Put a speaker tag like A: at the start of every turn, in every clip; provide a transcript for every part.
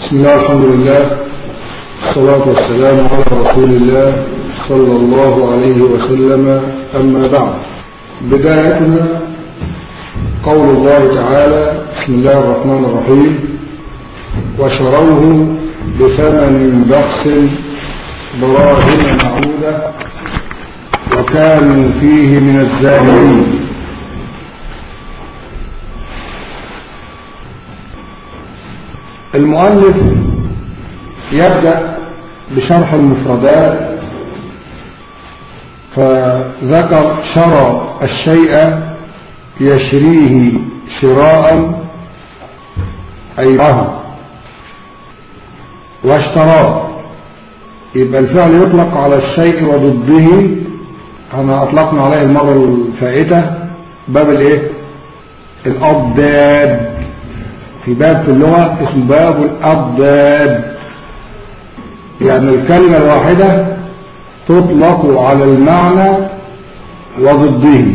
A: بسم الله الحمد لله الصلاة والسلام على رسول الله صلى الله عليه وسلم أما بعد بدايتنا قول الله تعالى بسم الله الرحمن الرحيم وشروه بثمن بخس دراهم معودة وكانوا فيه من الزاهدين المؤلف يبدأ بشرح المفردات فذكر شرى الشيء يشريه شراء أي رهن واشتراه يبقى الفعل يطلق على الشيء وضده احنا اطلقنا عليه المرة الفائتة باب الايه الأضداد في باب في اللغة اسمه باب الأضداد يعني الكلمة الواحدة تطلق على المعنى وضده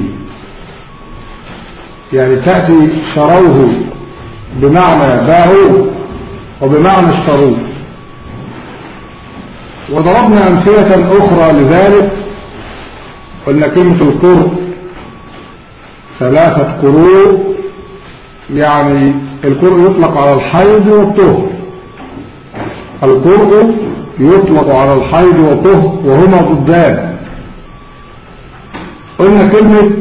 A: يعني تأتي شروه بمعنى باعوه وبمعنى اشتروه وضربنا أمثلة أخرى لذلك قلنا كلمة القرء ثلاثة قروء يعني القرء يطلق على الحيض والطهر القرء يطلق على الحيض والطهر وهما ضدان قلنا كلمة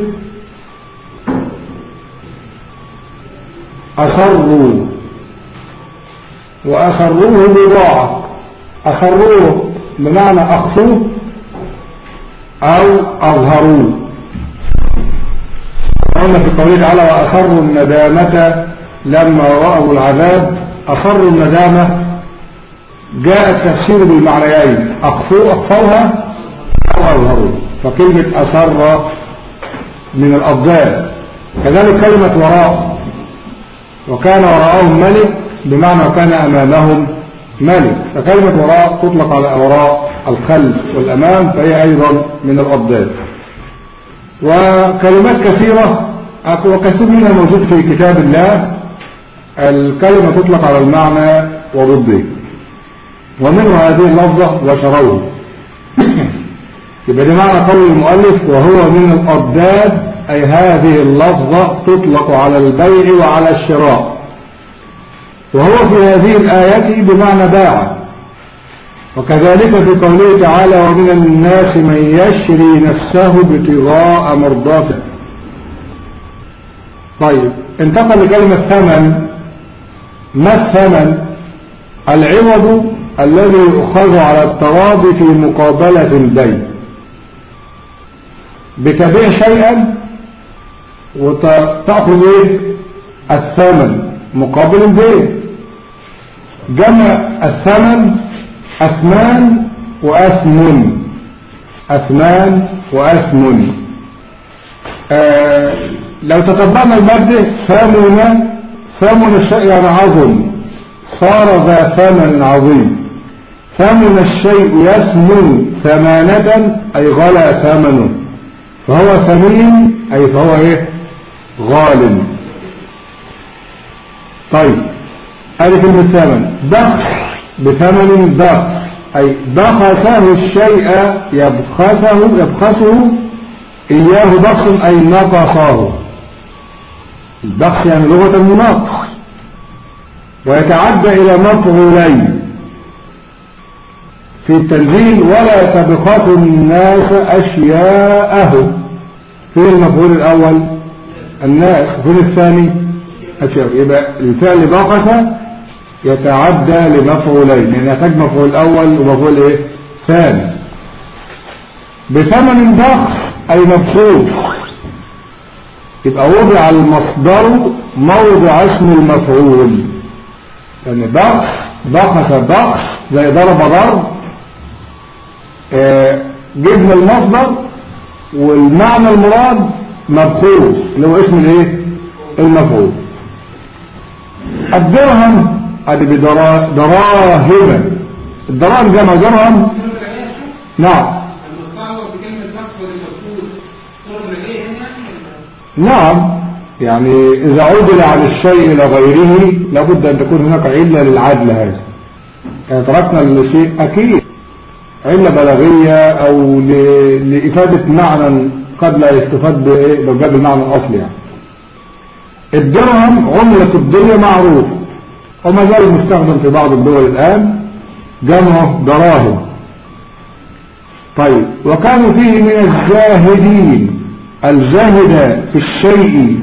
A: أخروا وأخروه بضاعة أخروه بمعنى أخفوه أو أظهروه قلنا في قوله تعالى وأخروا الندامة لما رأوا العذاب أخروا الندامة جاء التفسير بالمعنيين أخفوا أخفوها أو أظهروا فكلمة أسر من الأضداد كذلك كلمة وراء وكان وراءهم ملك بمعنى كان أمامهم ملك فكلمة وراء تطلق على وراء الخلف والأمام فهي أيضا من الأضداد وكلمات كثيرة وكثير منها موجود في كتاب الله الكلمة تطلق على المعنى وضده ومنه هذه اللفظة وشروه يبقى دي معنى قول المؤلف وهو من الأضداد أي هذه اللفظة تطلق على البيع وعلى الشراء وهو في هذه الآية بمعنى باع وكذلك في قوله تعالى ومن الناس من يشري نفسه ابتغاء مرضاته طيب انتقل لكلمة ثمن ما الثمن العوض الذي يؤخذ على التراضي في مقابلة البيع بتبيع شيئا وتأخذ ايه الثمن مقابل البيع جمع الثمن أثمان وأثمن أثمان وأثمن آه لو تتبعنا المادة ثمن ثمن الشيء يعني عظم صار ذا ثمن عظيم ثمن الشيء يثمن ثمانة أي غلى ثمنه فهو ثمين أي فهو إيه غال طيب هذه كلمة ثمن بخس بثمن بخس أي بخسه الشيء يبخسه يبخسه إياه بخس أي نقصه البخس يعني لغة النقص ويتعدى إلى مفعولين في التنزيل ولا تبخسوا الناس أشياءه فين المفعول الأول الناس فين الثاني أشياء يبقى الفعل بخس يتعدى لمفعولين يعني يحتاج مفعول أول ومفعول إيه ثاني بثمن بخس أي مبخوس يبقى وضع المصدر موضع اسم المفعول يعني بخس بخس بخس زي ضرب ضرب آه جبنا المصدر والمعنى المراد مبخوس اللي هو اسم الايه المفعول الدرهم ادي بدراهم الدراهم جمع درهم نعم نعم يعني إذا عدل عن الشيء إلى غيره لابد أن تكون هناك علة للعدل هذا يعني تركنا الشيء أكيد علة بلاغية أو لإفادة معنى قد لا يستفاد لو جاب المعنى الأصلي يعني الدرهم عملة الدنيا معروف وما زال مستخدم في بعض الدول الآن جمعه دراهم طيب وكانوا فيه من الزاهدين الزاهد في الشيء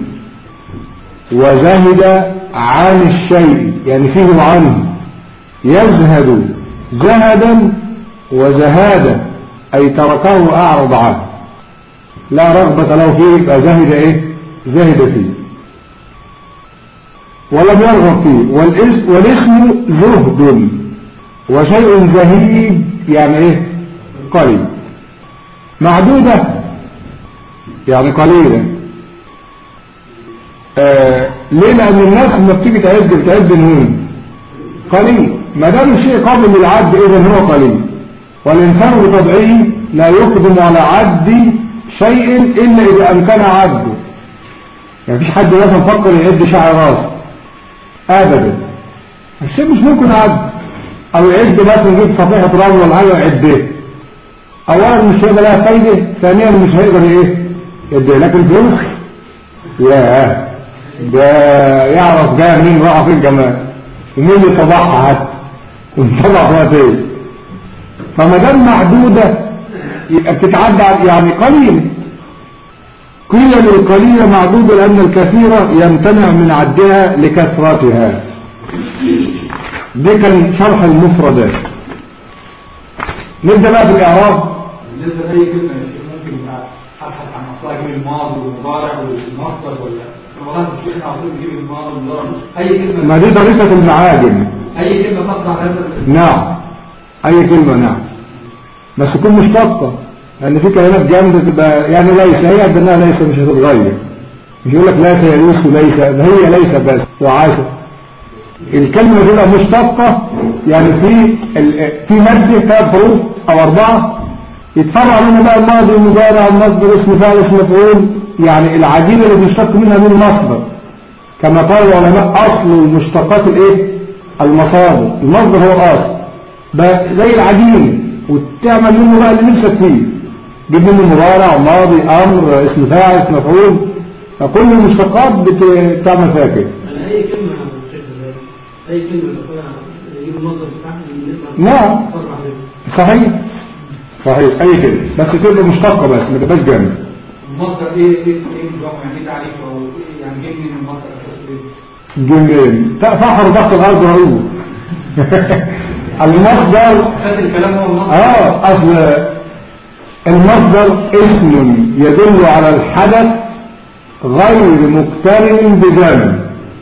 A: وزاهد عن الشيء يعني فيه وعنه يزهد زهدا وزهادا أي تركه أعرض عنه لا رغبة له فيه يبقى زهد إيه زهد فيه ولم يرغب فيه والاسم زهد وشيء زهيد يعني إيه قليل معدودة يعني قليلة آه ليه لأن الناس لما بتيجي تعد بتعد نون قليل ما دام الشيء قابل للعد إذا هو قليل والإنسان بطبعه لا يقدم على عد شيء إلا إذا أمكن عده يعني فيش حد مثلا فكر يعد شعر راسه أبدا الشيء مش ممكن عد أو يعد مثلا يجيب صفيحة رمل ولا حاجة ويعدها اولا مش هيبقى لها فايدة ثانيا مش هيقدر ايه يدي لكن فلوس ياه ده يعرف جاء مين راح فين كمان ومين اللي طبعها حتى ونطبع فيها فين فما دام معدودة يبقى بتتعدى يعني قليل قيل للقليلة معدودة لأن الكثيرة يمتنع من عدها لكثرتها ده كان شرح المفردات نبدأ بقى في الإعراب
B: بالنسبه لاي كلمه ممكن ابحث عن اصلها اجيب الماضي والمضارع والمصدر ولا والله مش احنا عاوزين نجيب الماضي والمضارع اي كلمه
A: ما دي طريقة المعاجم
B: اي كلمه تطلع هذا
A: نعم اي كلمة نعم بس تكون مشتقة لان في كلمات جامدة تبقى يعني ليس هي عندنا ليس مش هتتغير مش يقول لك ليس يليس ليس هي ليس بس وعاشر الكلمة تبقى مشتقة يعني في في مادة ثلاث حروف او اربعة يتفرع منها بقى الماضي والمضارع المصدر اسم فاعل اسم مفعول يعني العجينة اللي بيشتق منها من المصدر كما قال العلماء اصل المشتقات الايه المصادر المصدر هو الاصل زي العجينة وتعمل منه بقى اللي نفسك فيه جيب منه مضارع ماضي امر اسم فاعل اسم مفعول فكل المشتقات بتعمل فيها كده
B: اي كلمه اي كلمه يجيب المصدر بتاعها
A: نعم صحيح صحيح اي كده بس تبقى مشتقة بس ما تبقاش جامد
B: المصدر ايه ايه ايه نظام يعني ايه تعريف او ايه يعني جاي من المصدر
A: جميل فحر ضغط الارض رؤوه المصدر
B: خد الكلام هو المصدر
A: اه اصل المصدر اسم يدل على الحدث غير مقترن بزمن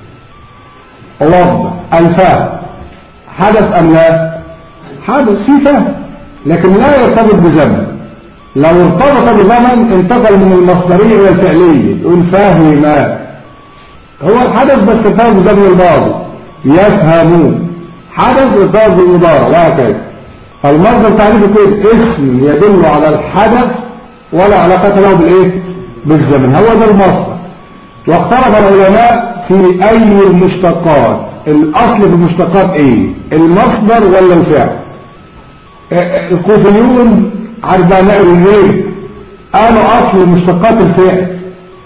A: وضع الفهم حدث ام لا حدث في فهم لكن لا يرتبط بزمن لو ارتبط بزمن انتقل من المصدرية الى الفعلية يقول فاهم هو الحدث بس ارتبط بزمن الماضي يفهمون حدث ارتبط بالمضارع وهكذا فالمصدر تعريفه كده اسم يدل على الحدث ولا علاقة له بالايه بالزمن هو ده المصدر واختلف العلماء في اي المشتقات الاصل في المشتقات ايه المصدر ولا الفعل الكوفيون عارف بقى نقلوا ليه قالوا اصل مشتقات الفعل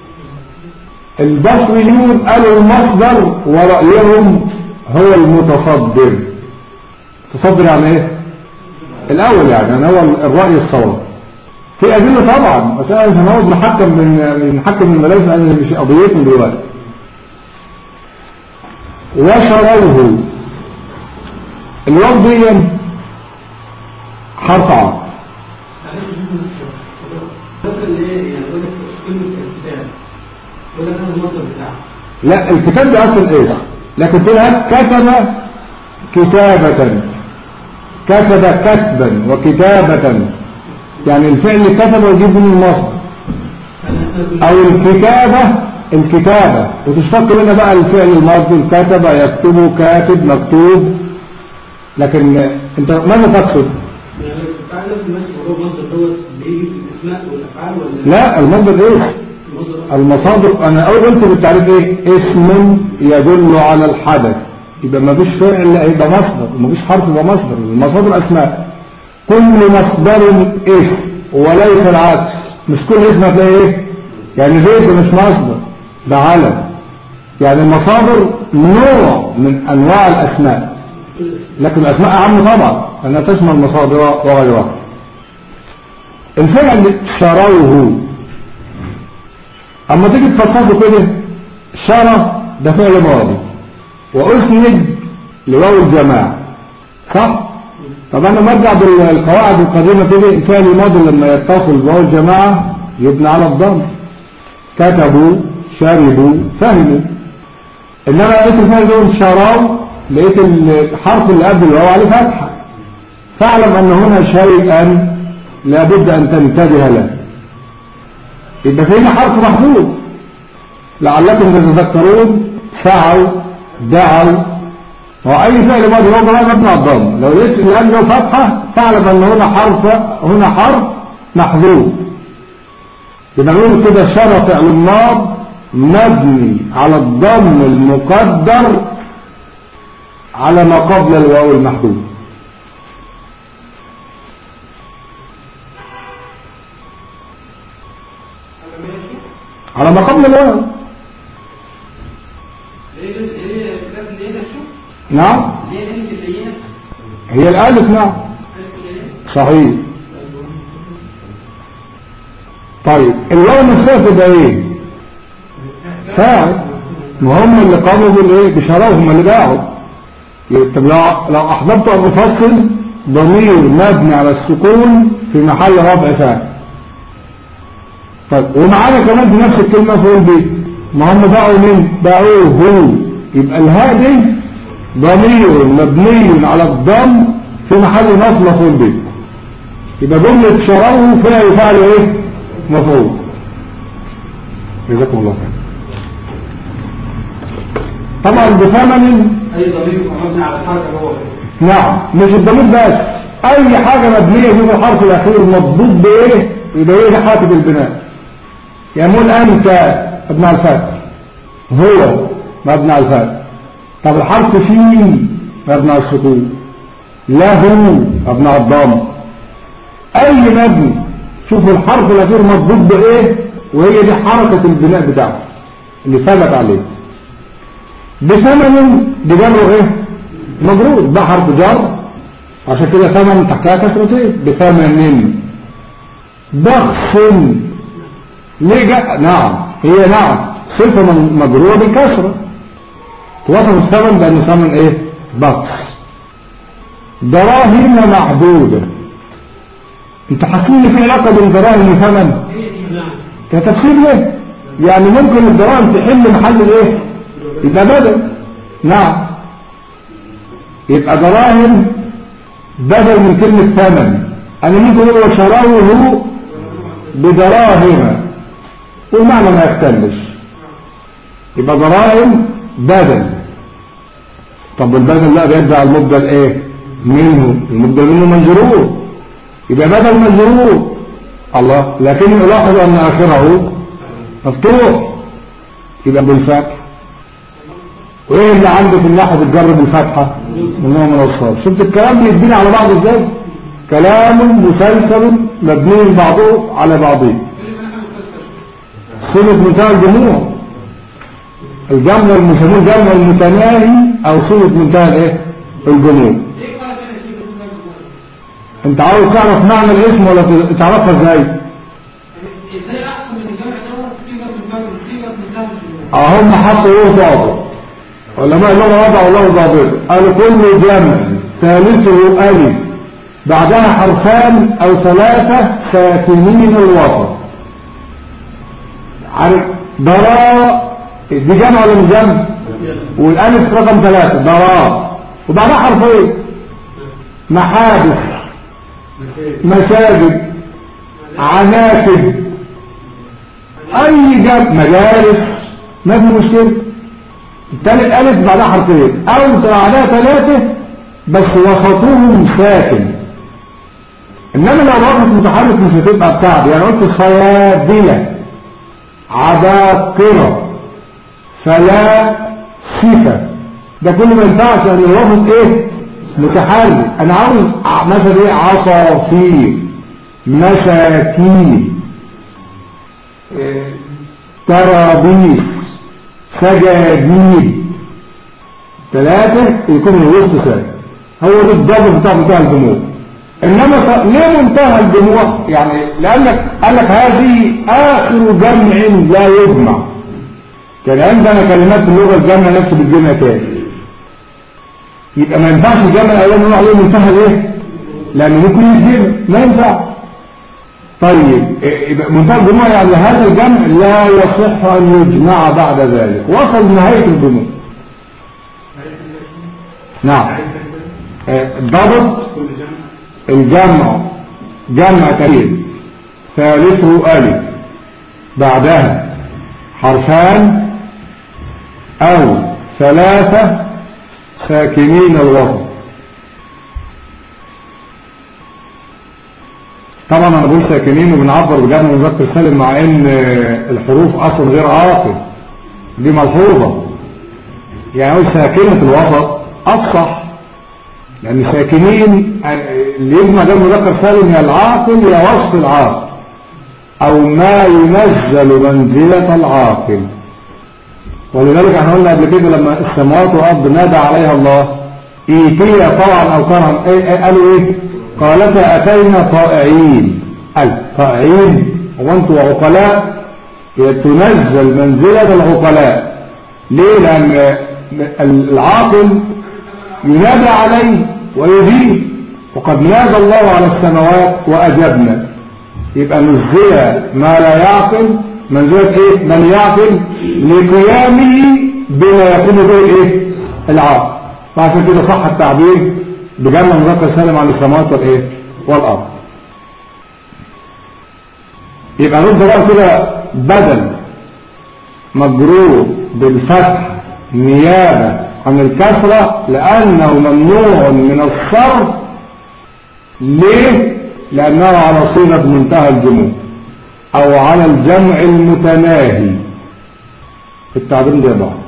A: البصريون قالوا المصدر ورأيهم هو المتصدر تصدر يعني ايه الاول يعني, يعني هو الرأي الصواب في أدلة طبعا بس انا مش هنقعد نحكم من نحكم من الملاذ لان مش قضيتنا دلوقتي وشروه الوقت دي حرف عام لا الكتاب ده اصل ايه لكن تقولها كتب كتابة كتب كتبا وكتابة يعني الفعل كتب ويجيب من المصدر او الكتابة الكتابة وتشتق منها بقى الفعل الماضي كتب يكتب كاتب مكتوب لكن انت ماذا تقصد لا المصدر ايه المصادر انا اول قلت بالتعريف ايه اسم يدل على الحدث يبقى ما فيش فعل هيبقى مصدر وما فيش حرف يبقى مصدر المصادر اسماء كل مصدر اسم وليس العكس مش كل اسم هتلاقي ايه يعني زيد ده مش مصدر ده علم يعني المصادر نوع من انواع الاسماء لكن الاسماء اعم طبعا انها تشمل المصادر وغيرها الفعل شروه اما تيجي تفصله كده شرى ده فعل ماضي واسند لواو الجماعه صح طب انا مرجع بالقواعد القديمه كده الفعل الماضي لما يتصل بواو الجماعه يبنى على الضم كتبوا شربوا فهموا انما لقيت الفعل دول شراو لقيت الحرف اللي قبل الواو عليه فتحه فاعلم ان هنا شيئا لابد ان تنتبه له يبقى فينا حرف محفوظ لعلكم تتذكرون فعل دعوا واي فعل ماضي هو كمان مبني على الضم لو لقيت اللي قبل له فتحه فاعلم ان هنا حرف هنا حرف محذوف يبقى نقول كده شرع فعل الماض مبني على الضم المقدر على ما قبل الواو المحذوف على ما قبل الواو نعم هي الالف نعم صحيح طيب الواو نفسها تبقى ايه فاعل وهم اللي قاموا بالايه بشراء هم اللي باعوا طب لو لو احببت ان افصل ضمير مبني على السكون في محل رفع فاعل طيب ومعانا كمان في نفس الكلمه فوق به ما هم باعوا مين باعوه هو يبقى الهاء دي ضمير مبني على الضم في محل نصب مفعول به يبقى جمله شروه فيها يفعل ايه مفعول جزاكم الله خير طبعا بثمن
B: اي ضمير يبقى مبني على الحركه هو
A: نعم مش الضمير بس اي حاجة مبنية في الحرف الاخير مضبوط بايه يبقى ايه ده حركة البناء يقول انت مبني على الفتح هو مبني على الفتح طب الحرف فيه مبني على السكون له مبني على الضم اي مبني شوفوا الحرف الاخير مضبوط بايه وهي دي حركة البناء بتاعه اللي ثبت عليه بثمن بجره ايه مجرور ده حرف جر عشان كده ثمن تحتها كسرتين بثمن بخس ليه جاء نعم هي نعم صفة من- مجرورة بالكسرة توصف الثمن بأنه ثمن ايه بخس دراهم معدودة انت حاسين ان في علاقة بين دراهم وثمن كتفسير ليه يعني ممكن الدراهم تحل محل الايه يبقى بدل نعم يبقى دراهم بدل من كلمة ثمن انا ممكن اقول وشروه بدراهم والمعنى ما يختلش يبقى دراهم بدل طب البدل لا بيرجع المبدل ايه منه المبدل منه منجرور يبقى بدل منجرور الله لكن يلاحظ ان اخره مفتوح يبقى بالفتح وايه اللي عنده في النحو بتجر بالفتحه منه من الصاد شفت الكلام بيتبني على بعض ازاي كلام مسلسل مبني بعضه على بعضه صلة منتهى الجموع الجمع المسمون جمع المتناهي او صلة منتهى الايه الجموع انت عاوز تعرف معنى الاسم ولا تعرفها ازاي
B: ازاي احسن من الجمع دوت صيغه من باب صيغه من باب الجموع
A: اه هم حطوا ايه ضابط علماء اللغه وضعوا له ضابط قالوا كل جمع ثالثه الف بعدها حرفان او ثلاثه ساكنين الوسط عارف ضراء دي جمع ولا مش جمع والالف رقم ثلاثه ضراء وبعدها حرفين محابس مساجد عناكب اي جمع مدارس ما في مشكله التالت الف بعدها حرفين او بعدها ثلاثه بس وسطهم ساكن انما لو وقت متحرك مش هتبقى بتاعتي يعني قلت صيادله عباقره فلا صفه ده كله ما ينفعش ان الوسط ايه متحرك انا عاوز ع- مثلا ايه عصافير مساكين إيه، ترابيس سجاجيد ثلاثة يكون الوسط ساكن هو ده الضابط بتاع منتهى الجموع انما ف... ليه منتهى الجموع يعني لانك قال لك هذه اخر جمع لا يجمع كان عندنا كلمات في اللغه الجمع نفسه بالجمع تاني يبقى ما ينفعش الجمع الاولاني نقول عليه منتهى الايه لانه ممكن يجمع ما ينفع طيب إيه، يبقى منتهى الجموع يعني هذا الجمع لا يصح ان يجمع بعد ذلك وصل نهايه الجموع نعم آه، الضابط
B: كل جمع
A: الجمع جمع كثير ثالثه ألف بعدها حرفان أو ثلاثة ساكنين الوسط طبعا أنا بقول ساكنين وبنعبر بجمع مذكر سالم مع إن آه، الحروف أصلا غير عاقل دي ملحوظة يعني أقول ساكنة الوسط أفصح لأن ساكنين اللي يجمع ده مذكر سالم يا العاقل يا وصف العاقل أو ما ينزل منزلة العاقل ولذلك احنا قلنا قبل كده لما السماوات والأرض نادى عليها الله إيتيا طوعا أو كرها إيه إيه قالوا إيه قالتا أتينا طائعين قال طائعين هو أنتوا عقلاء تنزل منزلة العقلاء ليه لأن العاقل ينادى عليه ويجيب وقد نادى الله على السماوات وأجبنا يبقى نزل ما لا يعقل منزلة ايه من يعقل لقيامه بما يقوم به ايه العاقل فعشان كده صح التعبير بجمع مذكر سالم عن السماوات والايه والارض يبقى نرد بقى كده بدل مجرور بالفتح نيابة عن الكسرة لأنه ممنوع من الصرف ليه؟ لأنه على صيغة منتهى الجموع أو على الجمع المتناهي التعبير ده بعض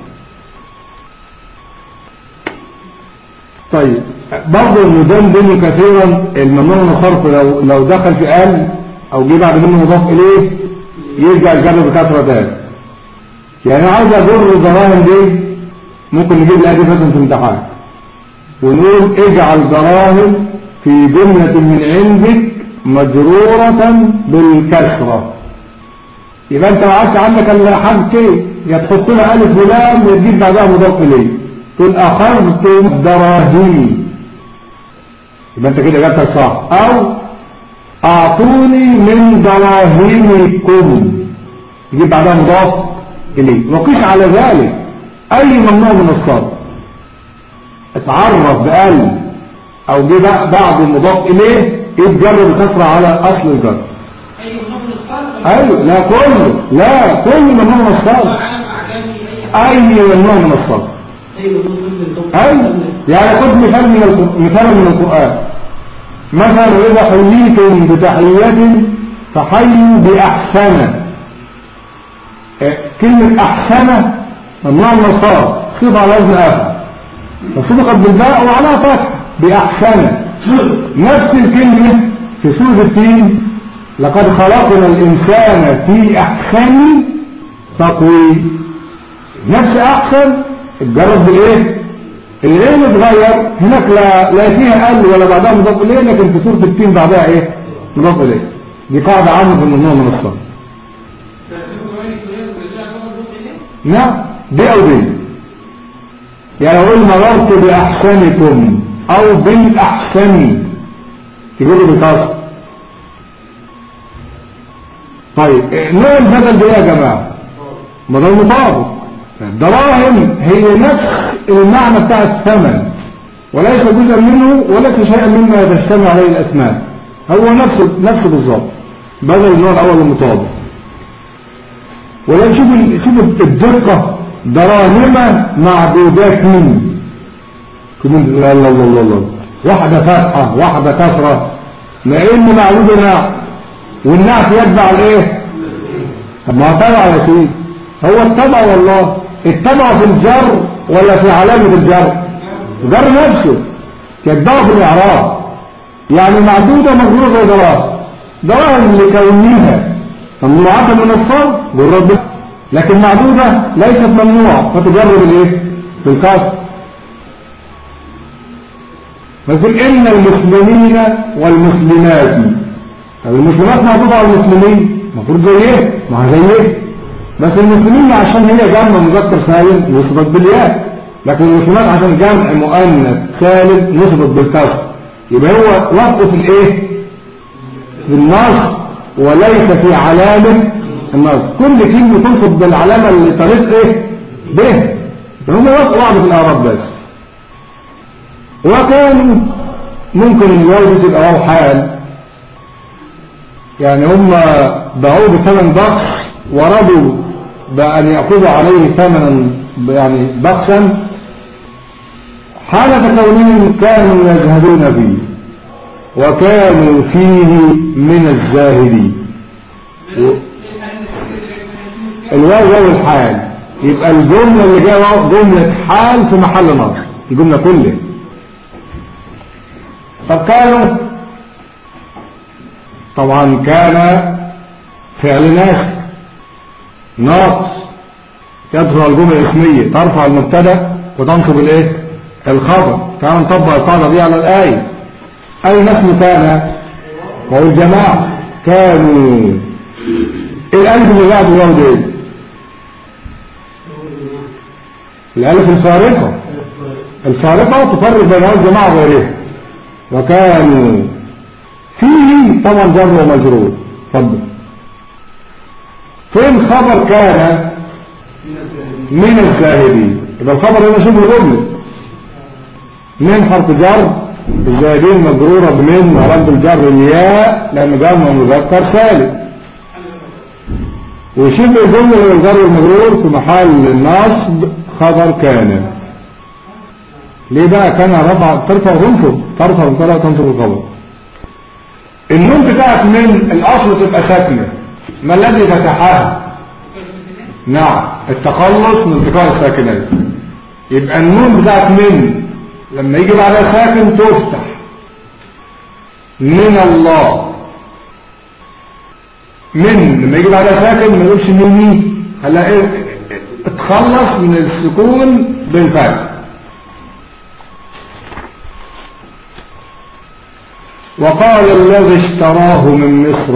A: طيب برضه المدام بينه كثيرا الممنوع من الصرف لو, لو دخل في قال أو جه بعد منه مضاف إليه يرجع الجمع بكثرة تاني يعني عاوز أجر الدراهم دي ممكن نجيب الآية دي مثلا في امتحان ونقول اجعل دراهم في جملة من عندك مجرورة بالكسرة يبقى انت قعدت عندك الحرف كده يا تحط لها الف ولام يا تجيب بعدها مضاف اليه تقول اخذت دراهمي يبقى انت كده جبتها صح او اعطوني من دراهمكم تجيب بعدها مضاف اليه وقيس على ذلك اي ممنوع من الصرف اتعرف بقلب او جه بقى بعد المضاف اليه يتجر بكسره على اصل الجر
C: اي نوع الصرف
A: ايوه لا كله لا كل ممنوع من الصرف
C: عالم اعجمي اي
A: اي ممنوع من الصرف
C: اي نوع من
A: ايوه يعني خد مثال من القر- مثال من القران مثلا اذا حييتم بتحيه فحيوا باحسن آه، كلمه احسن ممنوع من الصرف صيغه على وزن اخر فصدقت بالباء وعلى فتح بأحسن نفس الكلمة في سورة التين لقد خلقنا الإنسان في أحسن تقويم نفس أحسن اتجرب بالإيه العين اتغير هناك لا, لا فيها قل ولا بعدها مضاف إليه لكن في سورة التين بعدها إيه مضاف إليه دي قاعدة عامة في الممنوع من الصرف نعم دي أو دي يعني أقول مررت بأحسنكم أو بالأحسن تقولوا بالقصد طيب إيه نوع البدل ده يا جماعة بدل مطابق الدراهم هي نفس المعنى بتاع الثمن وليس جزءا منه وليس شيئا مما تجتمع عليه الأسماء هو نفسه نفسه بالظبط بدل النوع الأول المطابق ولو شوف شوف الدقة دراهم معدودات من كمان لا لا لا لا لا واحدة فتحة واحدة كسرة لأن معدود نعم والنعت يتبع الايه طب ما هو تبع يا سيدي هو اتبع والله اتبع في الجر ولا في علامة الجر جر نفسه كالضاء في الإعراب يعني معدودة مجرورة زي دراهم دراهم لكونها ممنوعات من الصرف بالرب لكن معدودة ليست ممنوعة فتجرب الايه بالكسر فقل إن المسلمين والمسلمات طب المسلمات معدودة على المسلمين المفروض زي ايه ما هو زي ايه بس المسلمين عشان هي جمع مذكر سالم نصبت بالياء لكن المسلمات عشان جمع مؤنث سالم نصبت بالكسر يبقى هو وقف في الايه في النص وليس في علامة النص كل كلمة تنصب بالعلامة اللي طريق ايه به هم وقفوا واحدة في الاعراب بس وكان ممكن الواو دي تبقى واو حال يعني هم باعوه بثمن بخس ورضوا بأن يأخذوا عليه ثمنا يعني بخسا حالة كونهم كانوا يجهدون فيه وكانوا فيه من الزاهدين الواو واو الحال يبقى الجملة اللي جايه جملة حال في محل نصب الجملة كلها طب كانوا طبعا كان فعل ناس ناقص يدخل الجملة الاسمية ترفع المبتدا وتنصب الايه الخبر كان نطبق القاعدة دي على الآية أي نحن كان وهو الجماعة كانوا الألف اللي بعد الواو دي الألف الفارقة الفارقة تفرق بين الجماعة وغيرها وكانوا فيه طبعا جر ومجرور تفضل فين خبر كان من الزاهدين يبقى الخبر هنا شبه جمله من حرف جر الزاهدين مجرورة بمن ورد الجر الياء لأن جمع مذكر ثالث وشبه الجملة والجر المجرور في محل النصب خبر كان ليه بقى كان رفع ترفع وتنصب ترفع وتنصب تنصب الخبر النون بتاعت من الأصل تبقى ساكنة ما الذي فتحها نعم التخلص من التقاء الساكنات يبقى النون بتاعت من لما يجي بعدها ساكن تفتح من الله من لما يجي بعدها ساكن ما يقولش مني هلا ايه اتخلص من السكون بالفتح وقال الذي اشتراه من مصر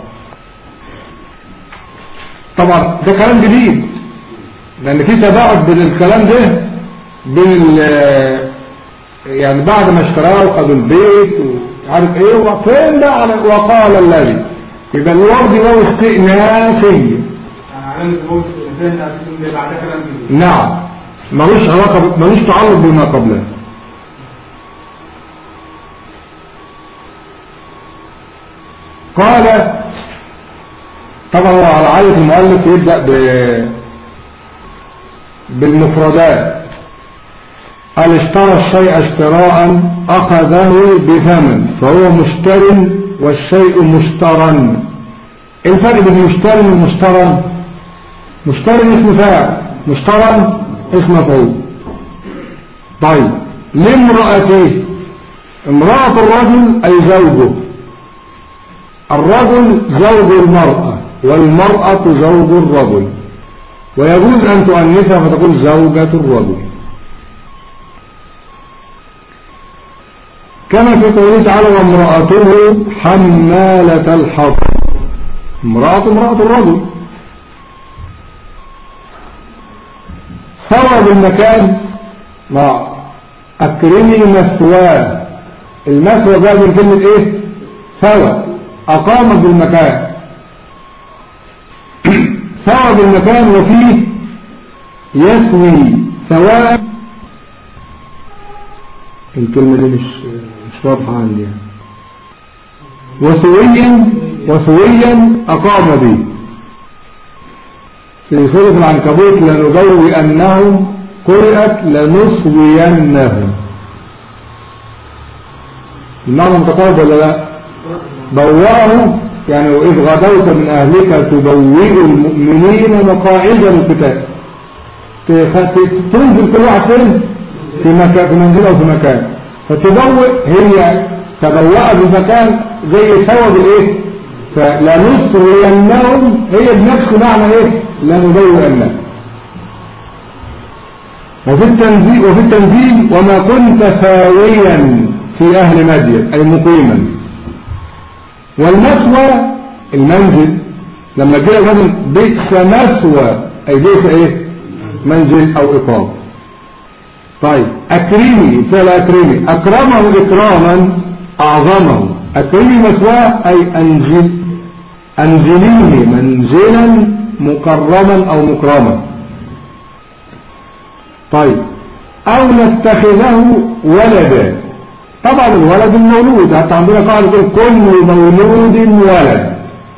A: طبعا ده كلام جديد لان في تباعد بين الكلام ده بين يعني بعد ما اشتراه وخدوا البيت وعارف ايه وفين ده على وقال الذي يبقى الواو دي واو استئنافيه نعم ملوش علاقه ملوش تعلق بما قبله قال طبعا هو على عادة المؤلف يبدأ ب... بالمفردات قال اشترى الشيء اشتراء أخذه بثمن فهو مشتر والشيء مشترى الفرق بين مشتر ومشترى مشتر اسم فاعل مشترى اسم مفعول طيب لامرأته امرأة الرجل أي زوجه الرجل زوج المرأة والمرأة زوج الرجل ويجوز أن تؤنثها فتقول زوجة الرجل كما في قوله تعالى وامرأته حمالة الحطب امرأة امرأة الرجل ثوى بالمكان مع أكرمي مثواه المثوى ده من كلمة ايه ثوى أقام بالمكان ثوى بالمكان وفيه يسوي سواء الكلمة دي مش مش واضحة عندي يعني. وسويا وسويا أقام به في سورة العنكبوت لنبوئنهم قرأت لنسوينهم المعنى متقارب ولا لا بوأه يعني وإذ غدوت من أهلك تبوئ المؤمنين مقاعد للقتال تخ- ت- تنزل كل واحد فين في مكان في منزل او في مكان فتبوء هي تبوأ بمكان زي ثوب الايه فلا نسوينهم هي بنفس معنى ايه لا نبوئنهم وفي التنزيل وفي التنزيل وما كنت ساويا في اهل مدين اي مقيما والمثوى المنزل لما جاء مثلا بئس مثوى اي بئس ايه منزل او اقامه طيب اكرمي فعل اكرمي اكرمه اكراما اعظمه اكرمي مثواه اي انزل انزليه منزلا مكرما او مكرما طيب او نتخذه ولدا طبعا الولد المولود حتى عندنا قاعده تقول كل مولود ولد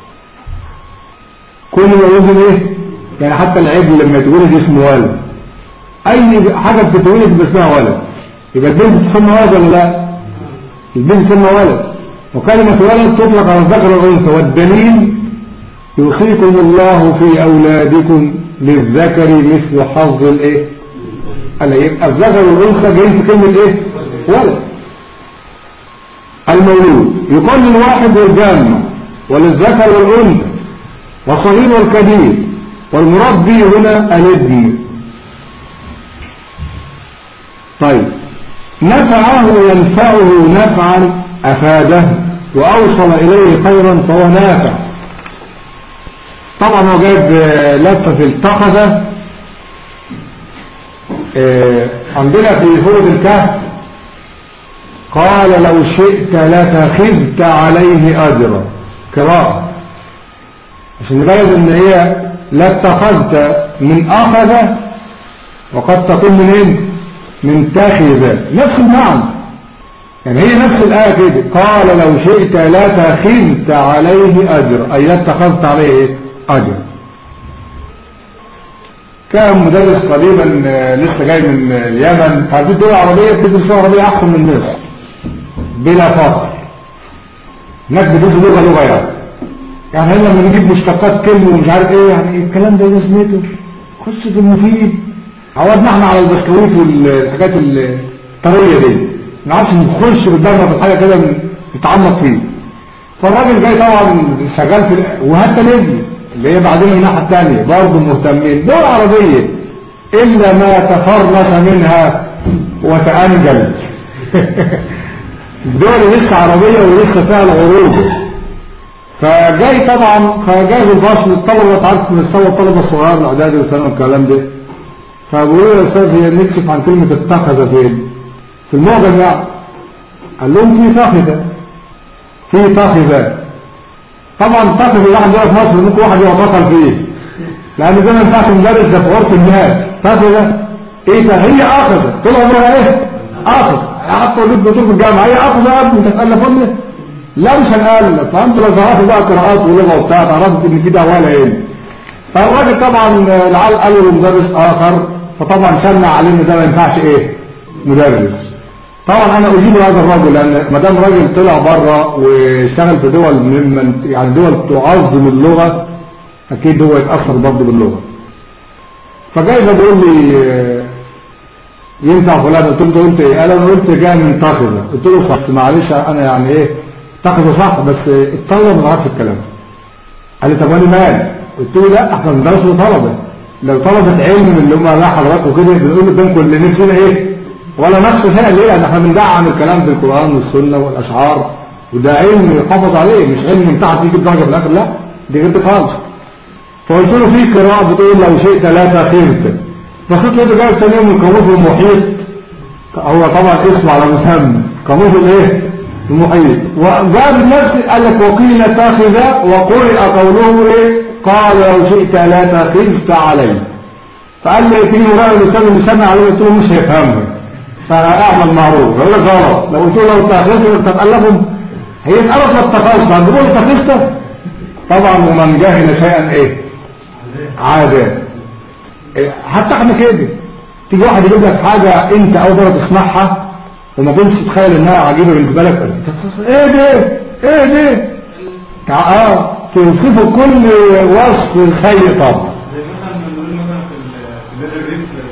A: كل مولود ايه يعني حتى العجل لما يتولد اسمه ولد اي حاجه بتتولد يبقى اسمها ولد يبقى البنت تسمى ولد ولا لا البنت تسمى ولد وكلمه ولد تطلق على الذكر والانثى والدليل يوصيكم الله في اولادكم للذكر مثل حظ الايه قال يبقى الذكر والانثى جايين في كلمه ايه ولد المولود يقال للواحد والجامع وللذكر والانثى والصغير والكبير والمراد به هنا الابن طيب نفعه ينفعه نفعا أفاده وأوصل إليه خيرا فهو نافع طبعا هو جايب آه، لفة في التخذة آه، عندنا في سورة الكهف قال لو شئت لتخذت عليه أجرا قراءة عشان نبين ان هي لا اتخذت من أخذ وقد تكون من ايه من تاخذ نفس المعنى يعني هي نفس الآية كده قال لو شئت لا تخذت عليه أجر أي لا اتخذت عليه إيه؟ أجر كان مدرس قريبا آه، لسه جاي من آه، اليمن عارفين الدول العربية بتدرس اللغة العربية أحسن من مصر بلا فقر هناك بتدرس لغة لغة يعني يعني هنا لما نجيب مشتقات كلمة ومش عارف ايه يعني الكلام ده ايه لازمته خش في المفيد عودنا احنا على البسكويت والحاجات الطرية دي ما نعرفش نخش بالدم في الحاجة كده نتعمق فيه فالراجل جاي طبعا شغال في وحتى ليبيا اللي هي بعدين الناحية الثانية برضه مهتمين دول عربية إلا ما تفرس منها وتأنجل الدول لسه عربية ولسه فيها العروض فجاي طبعا فجاي في الفصل الطلبة تعرف مستوى الطلبة الصغار الاعدادي والثانوي والكلام ده فبقولوا يا استاذ هي نكشف عن كلمة اتخذ فين في المعجم يعني قال لهم في تخذ في تخذ طبعا تخذ ده عندنا في مصر ممكن واحد يبقى بطل فيه لان ده ما ينفعش مدرس ده في غرفة الناس تخذ ايه ده هي اخذ طول عمرها ايه اخذ حتى ولد بطول في الجامعة هي اخذ يا ابني تتألف لي لا مش هنقلب فانت لو ظهرت بقى قراءات ولغه وبتاع تعرفت ان في دعوه ايه فالراجل طبعا العيال قالوا لمدرس اخر فطبعا شنع عليه ان ده ما ينفعش ايه مدرس طبعا انا اجيب هذا الرجل لان ما دام راجل طلع بره واشتغل في دول ممن يعني دول تعظم اللغه اكيد هو يتاثر برضه باللغه فجاي بيقول لي آه، ينفع فلان قلت له قلت ايه قال انا قلت جاي من تاخذه قلت له صح معلش انا يعني ايه تاخذه صح بس الطلبه ما تعرفش الكلام قال لي طب وانا مال قلت له لا احنا بندرس طلبه لو طلبه علم من اللي هم لا حضرتك وكده بنقول قدامكم اللي نفسنا ايه ولا نقص هنا ليه لان احنا بندعم الكلام بالقران والسنه والاشعار وده علم يحافظ عليه مش علم ينفع تيجي بدرجه في الاخر لا دي غير خالص فقلت له في قراءه بتقول لو شئت لا تخيرت فقلت له جاي ثاني يوم القاموس المحيط هو طبعا اسمه على مسمى قاموس الايه المحيط وجاب نفسه قال لك وقيل تاخذ وقرئ قوله ايه قال لو شئت لا تاخذت عليه فقال لي تيجي مراقب الاستاذ اللي سمع عليه قلت له مش هيفهمها فاعمل معروف يقول لك غلط لو قلت له لو تاخذت تتالفهم هي اتقالت ما اتخذت هتقول اتخذت طبعا ومن جهل شيئا ايه عادة إيه، حتى احنا كده تيجي واحد يجيب لك حاجة انت اول مرة تسمعها وما كنتش تتخيل انها عجيبة بالنسبة لك ايه ده ايه ده تع- اه توصفه كل وصف سيء طبعا
B: زي مثلا لما نقول مثلا في ال- في الداتا بيس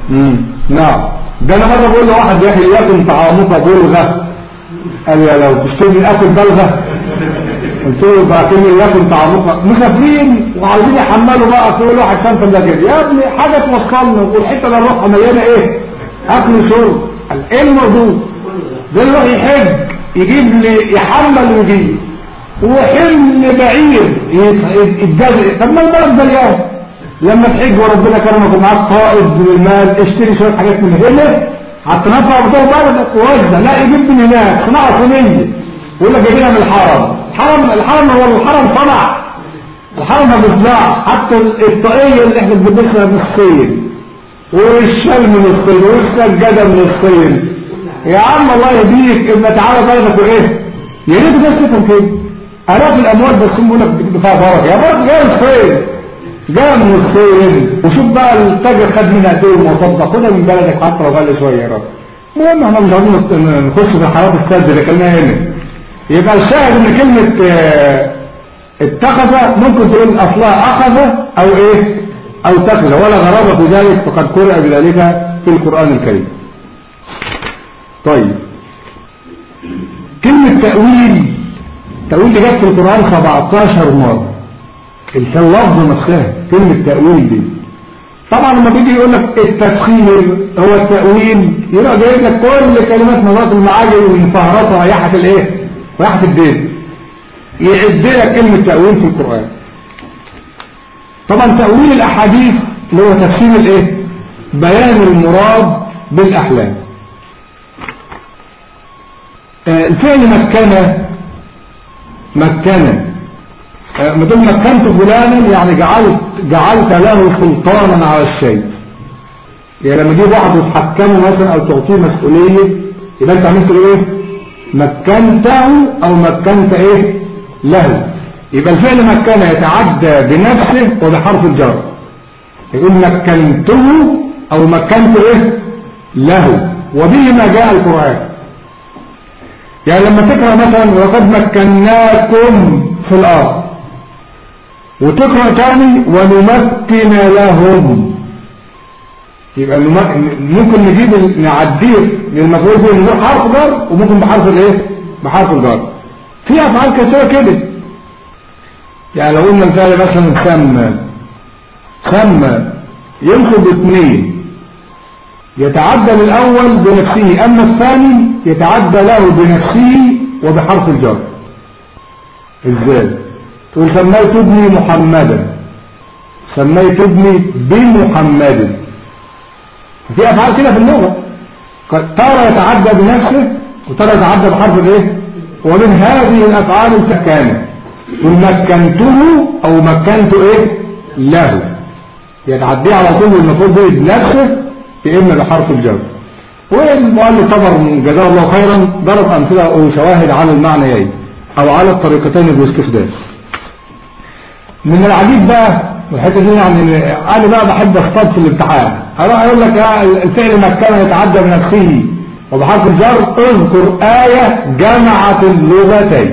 A: امم نعم ده انا مره بقول لواحد يا اخي ياكل طعامك بلغه قال يا لو تشتري اكل بلغه قلت له بعتني ياكل طعامك مسافرين وعايزين يحملوا بقى كل واحد كان في اللاجئ يا ابني حاجه توصلنا والحته اللي نروحها مليانه ايه اكل وشرب قال ايه الموضوع ده يروح يحج يجيب لي يحمل ويجيب وحمل بعير يتجزء طب ما البلد مليان لما تحج وربنا كرمك ومعاك قائد من المال اشتري شويه حاجات من هنا هتنفع بتوع بلدك ووزع لا يجيب من هناك صناعه صينيه يقول لك جايبينها من الحرم الحرم الحرم هو الحرم صنع الحرم ما بيصنعش حتى الطاقيه اللي احنا بنلبسها من الصين والشال من الصين والسجاده من الصين يا عم الله يهديك اما تعالى بلدك وايه يا ريت الناس تفهم كده الاف الاموال بس بيقول لك بتجيب فيها بركه يا بركه جايه من الصين جايه من الصين وشوف بقى التاجر خد منها قد ايه ومصدق خدها من بلدك حتى لو غالي شويه يا رب المهم احنا مش عايزين نخش في الحالات السد اللي كلمناها هنا يبقى الشاهد ان كلمه آه، اتخذ ممكن تقول اصلها اخذ او ايه او تخذ ولا غرابه في ذلك فقد قرأ بذلك في القران الكريم طيب كلمة تأويل تأويل دي جت في القرآن 17 مرة اللفظ نفسها كلمة تأويل دي طبعا لما بيجي يقول لك التفخير هو التأويل يبقى جايب لك كل كلمات مرات المعاجم ومفهراتها ريحة الايه ريحة الدين يعد لك كلمة تأويل في القرآن طبعا تأويل الأحاديث اللي هو تفسير الايه بيان المراد بالأحلام آه، الفعل مكن مكن آه، ما دام مكنت فلانا يعني جعلت جعلت له سلطانا على الشيء يعني لما تجيب واحد وتحكمه مثلا او تعطيه مسؤوليه يبقى انت عملت له ايه مكنته او مكنت ايه له يبقى الفعل مكن يتعدى بنفسه وبحرف الجر يقول مكنته او مكنت ايه له وبه ما جاء القرآن يعني لما تقرأ مثلا وقد مكناكم في الأرض وتقرأ تاني ونمكن لهم يبقى نم- ممكن نجيب ال- نعديه للمفعول به نروح حرف جر وممكن بحرف الايه بحرف الجر في افعال كثيره كده يعني لو قلنا مثال مثلا سمى سمى ينصب اثنين يتعدى للأول بنفسه أما الثاني يتعدى له بنفسه وبحرف الجر ازاي تقول سميت ابني محمدا سميت ابني بمحمد في أفعال كده في اللغة قد ترى يتعدى بنفسه وترى يتعدى بحرف الايه ومن هذه الأفعال السكانة قل مكنته أو مكنت ايه له يتعدي على طول المفروض به بنفسه يا إما بحرف الجر والمؤلف طبعا جزاه الله خيرا ضرب أمثلة أو شواهد على المعنيين أو على الطريقتين باستخدام من العجيب بقى والحته دي يعني انا بقى بحب اصطاد في الامتحان هروح اقول لك يا الفعل مكان يتعدى بنفسه وبحرف الجر اذكر آية جمعت اللغتين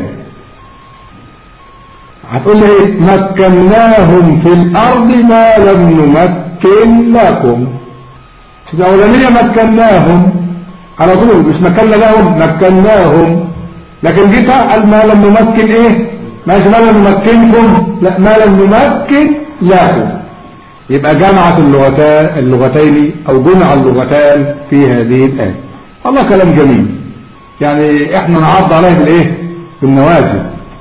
A: هتقول لي ايه مكناهم في الارض ما لم نمكن لكم الأولانية مكناهم على طول مش مكنا لهم مكناهم لكن جيت قال ما لم نمكن ايه ماشي ما لم نمكنكم لا ما لم نمكن لكم يبقى جمعت اللغتان اللغتين او جمع اللغتان في هذه الآية الله كلام جميل يعني احنا نعض عليه بالايه بالنوازل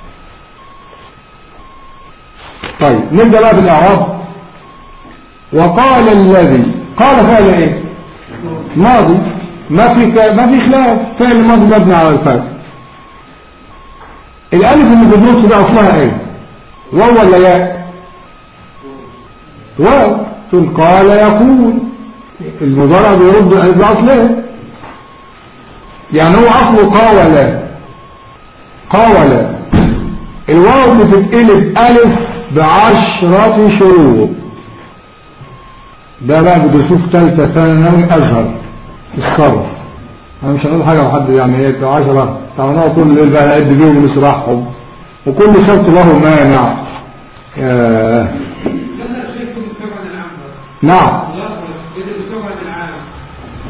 A: طيب نبدأ بقى بالاعراب وقال الذي قال فعل ايه ماضي ما في ك... ما في خلاف فعل ماضي مبني على الفتح الالف اللي في النص ده اصلها ايه واو ولا ياء واو تقول قال يقول المضارع بيرد الالف اصلها يعني هو اصله قاول قاول الواو بتتقلب الف بعشرة شروط ده بقى بدرسوه في ثالثة ثانوي أزهر الصرف أنا مش هقول حاجة لحد يعني إيه عشرة تعالوا كل الليل بقى نعد بيهم ونشرحهم وكل شرط له مانع ياه.
C: لا شيء يكون بتبعد العام
A: نعم
C: لا إذا بتبعد العام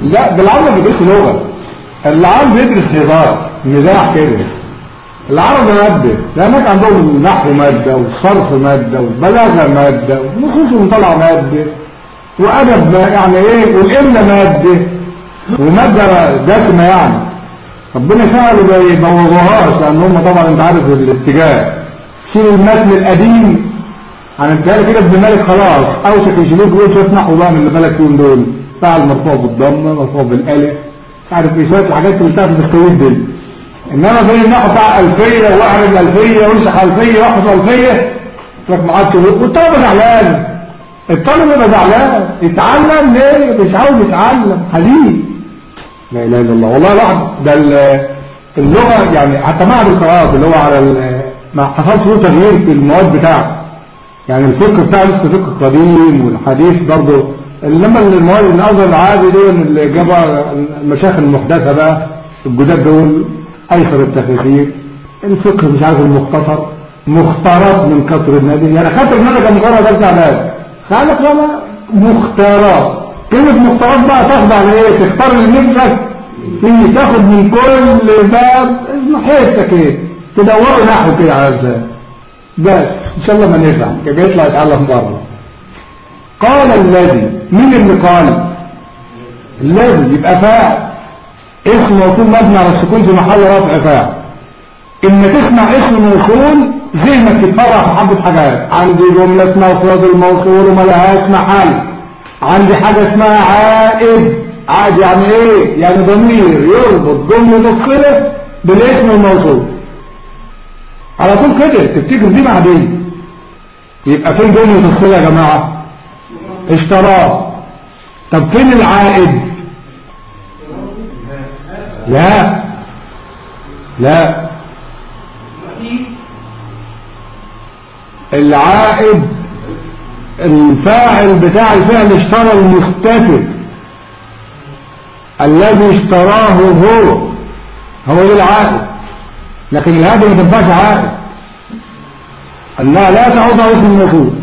A: لا ده العرب ما بيدرسوا لغة العرب بيدرس هزار مزاح كده العرب مادة لأنك عندهم النحو مادة والصرف مادة والبلاغة مادة والنصوص المطلعة مادة وأدب ما يعني إيه والإملة مادة ومادة دسمة يعني ربنا سألوا ما يبوظوهاش لأن هم طبعا أنت عارف الاتجاه شيل المتن القديم عن انتهاء كده ابن مالك خلاص أوشك يشيلوك ويقول شوية نحو بقى من اللي بالك فيهم دول فعل مرفوع بالضمة مرفوع بالألف مش عارف ايه شوية الحاجات اللي بتاعت التخويف دي انما زي النحو بتاع الفية واحد الالفية وانشح الفية واحد الفية تروح معاك والطالب زعلان الطالب يبقى زعلان يتعلم ليه مش عاوز يتعلم حزين لا اله الا الله والله الواحد ده ال- اللغة يعني حتى معهد القراءات اللي هو على ال- ما حصلش له تغيير في المواد بتاعته يعني الفقه بتاعه لسه فقه قديم والحديث برضه لما المواد الازهر العادي دول اللي جابوا المشايخ المحدثه بقى الجداد دول ايسر التفاسير الفقه مش عارف المختصر مختارات من كتر النبي يعني كتر النبي كان مجرد ارجع بقى قالك لا لا مختارات كلمه مختارات بقى تخضع لايه تختار اللي نفسك فيه تاخد من كل باب حياتك ايه تدوروا نحو كده على ازاي بس ان شاء الله ما نفع يبقى يطلع يتعلم بره قال الذي مين اللي قال الذي يبقى فاعل اسم موصول مبني على السكون في محل رفع فاعل اما تسمع اسم موصول ذهنك تتفرع في حبة حاجات عندي جملة اسمها افراد الموصول وما لهاش محل عندي حاجة اسمها عائد عائد يعني ايه يعني ضمير يربط جملة الصلة بالاسم الموصول على طول كده تفتكر دي مع دي يبقى فين جملة الصلة يا جماعة اشتراه طب فين العائد لا لا العائد الفاعل بتاع الفعل اشترى المستتر الذي اشتراه هو هو ده العائد لكن الهدف ما تنفعش عائد انها لا تعود على اسم الموصول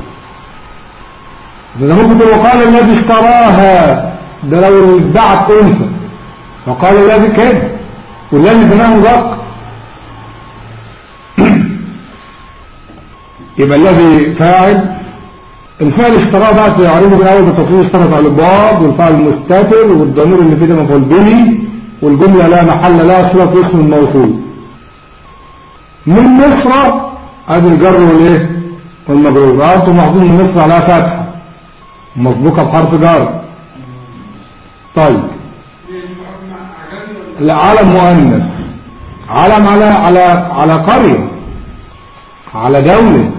A: ده ممكن تقول وقال الذي اشتراها ده لو ادعت انثى وقال الذي كان والذي بناه مذكر يبقى الذي فاعل الفعل اشتراه بقى يعرفه بالاول بالتصوير اشترط على الباب والفعل المستتر والضمير اللي فيه ده مفعول به والجمله لا محل لها صله اسم الموصول من مصر ادي الجر والايه والمجرور انتم محظوظ من مصر على فتحه مسبوقه بحرف جر طيب لا علم مؤنث علم على على على قريه على دوله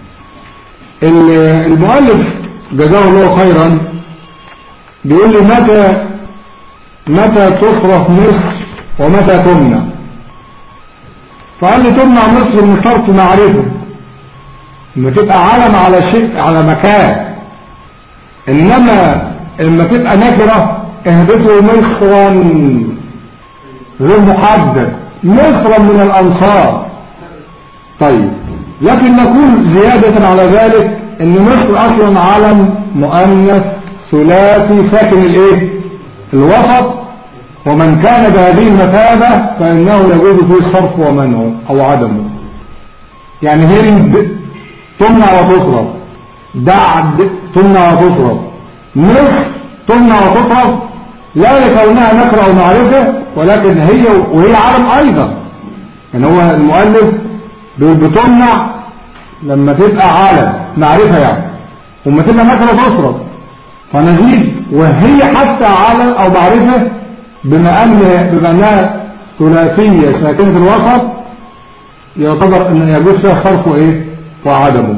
A: المؤلف جزاه الله خيرا بيقول لي متى متى تصرف مصر ومتى تمنع فقال لي تمنع مصر من صرف معرفة لما تبقى علم على شيء على مكان انما لما تبقى نكرة اهبطوا مصرا غير محدد مصرا من الانصار طيب لكن نقول زيادة على ذلك ان مصر اصلا علم مؤنث ثلاثي ساكن الايه الوسط ومن كان بهذه المثابة فانه يجوز فيه الصرف ومنعه او عدمه يعني هند تمنع وتصرف دعد تمنع وتصرف مصر تمنع وتصرف لا لكونها نكرة او معرفة ولكن هي وهي علم ايضا يعني هو المؤلف بتمنع لما تبقى عالم معرفة يعني وما تبقى نكرة تصرف فنزيد وهي حتى عالم او معرفة بما ان بما انها ثلاثية ساكنة الوسط يعتبر ان يجوز فيها صرفه ايه وعدمه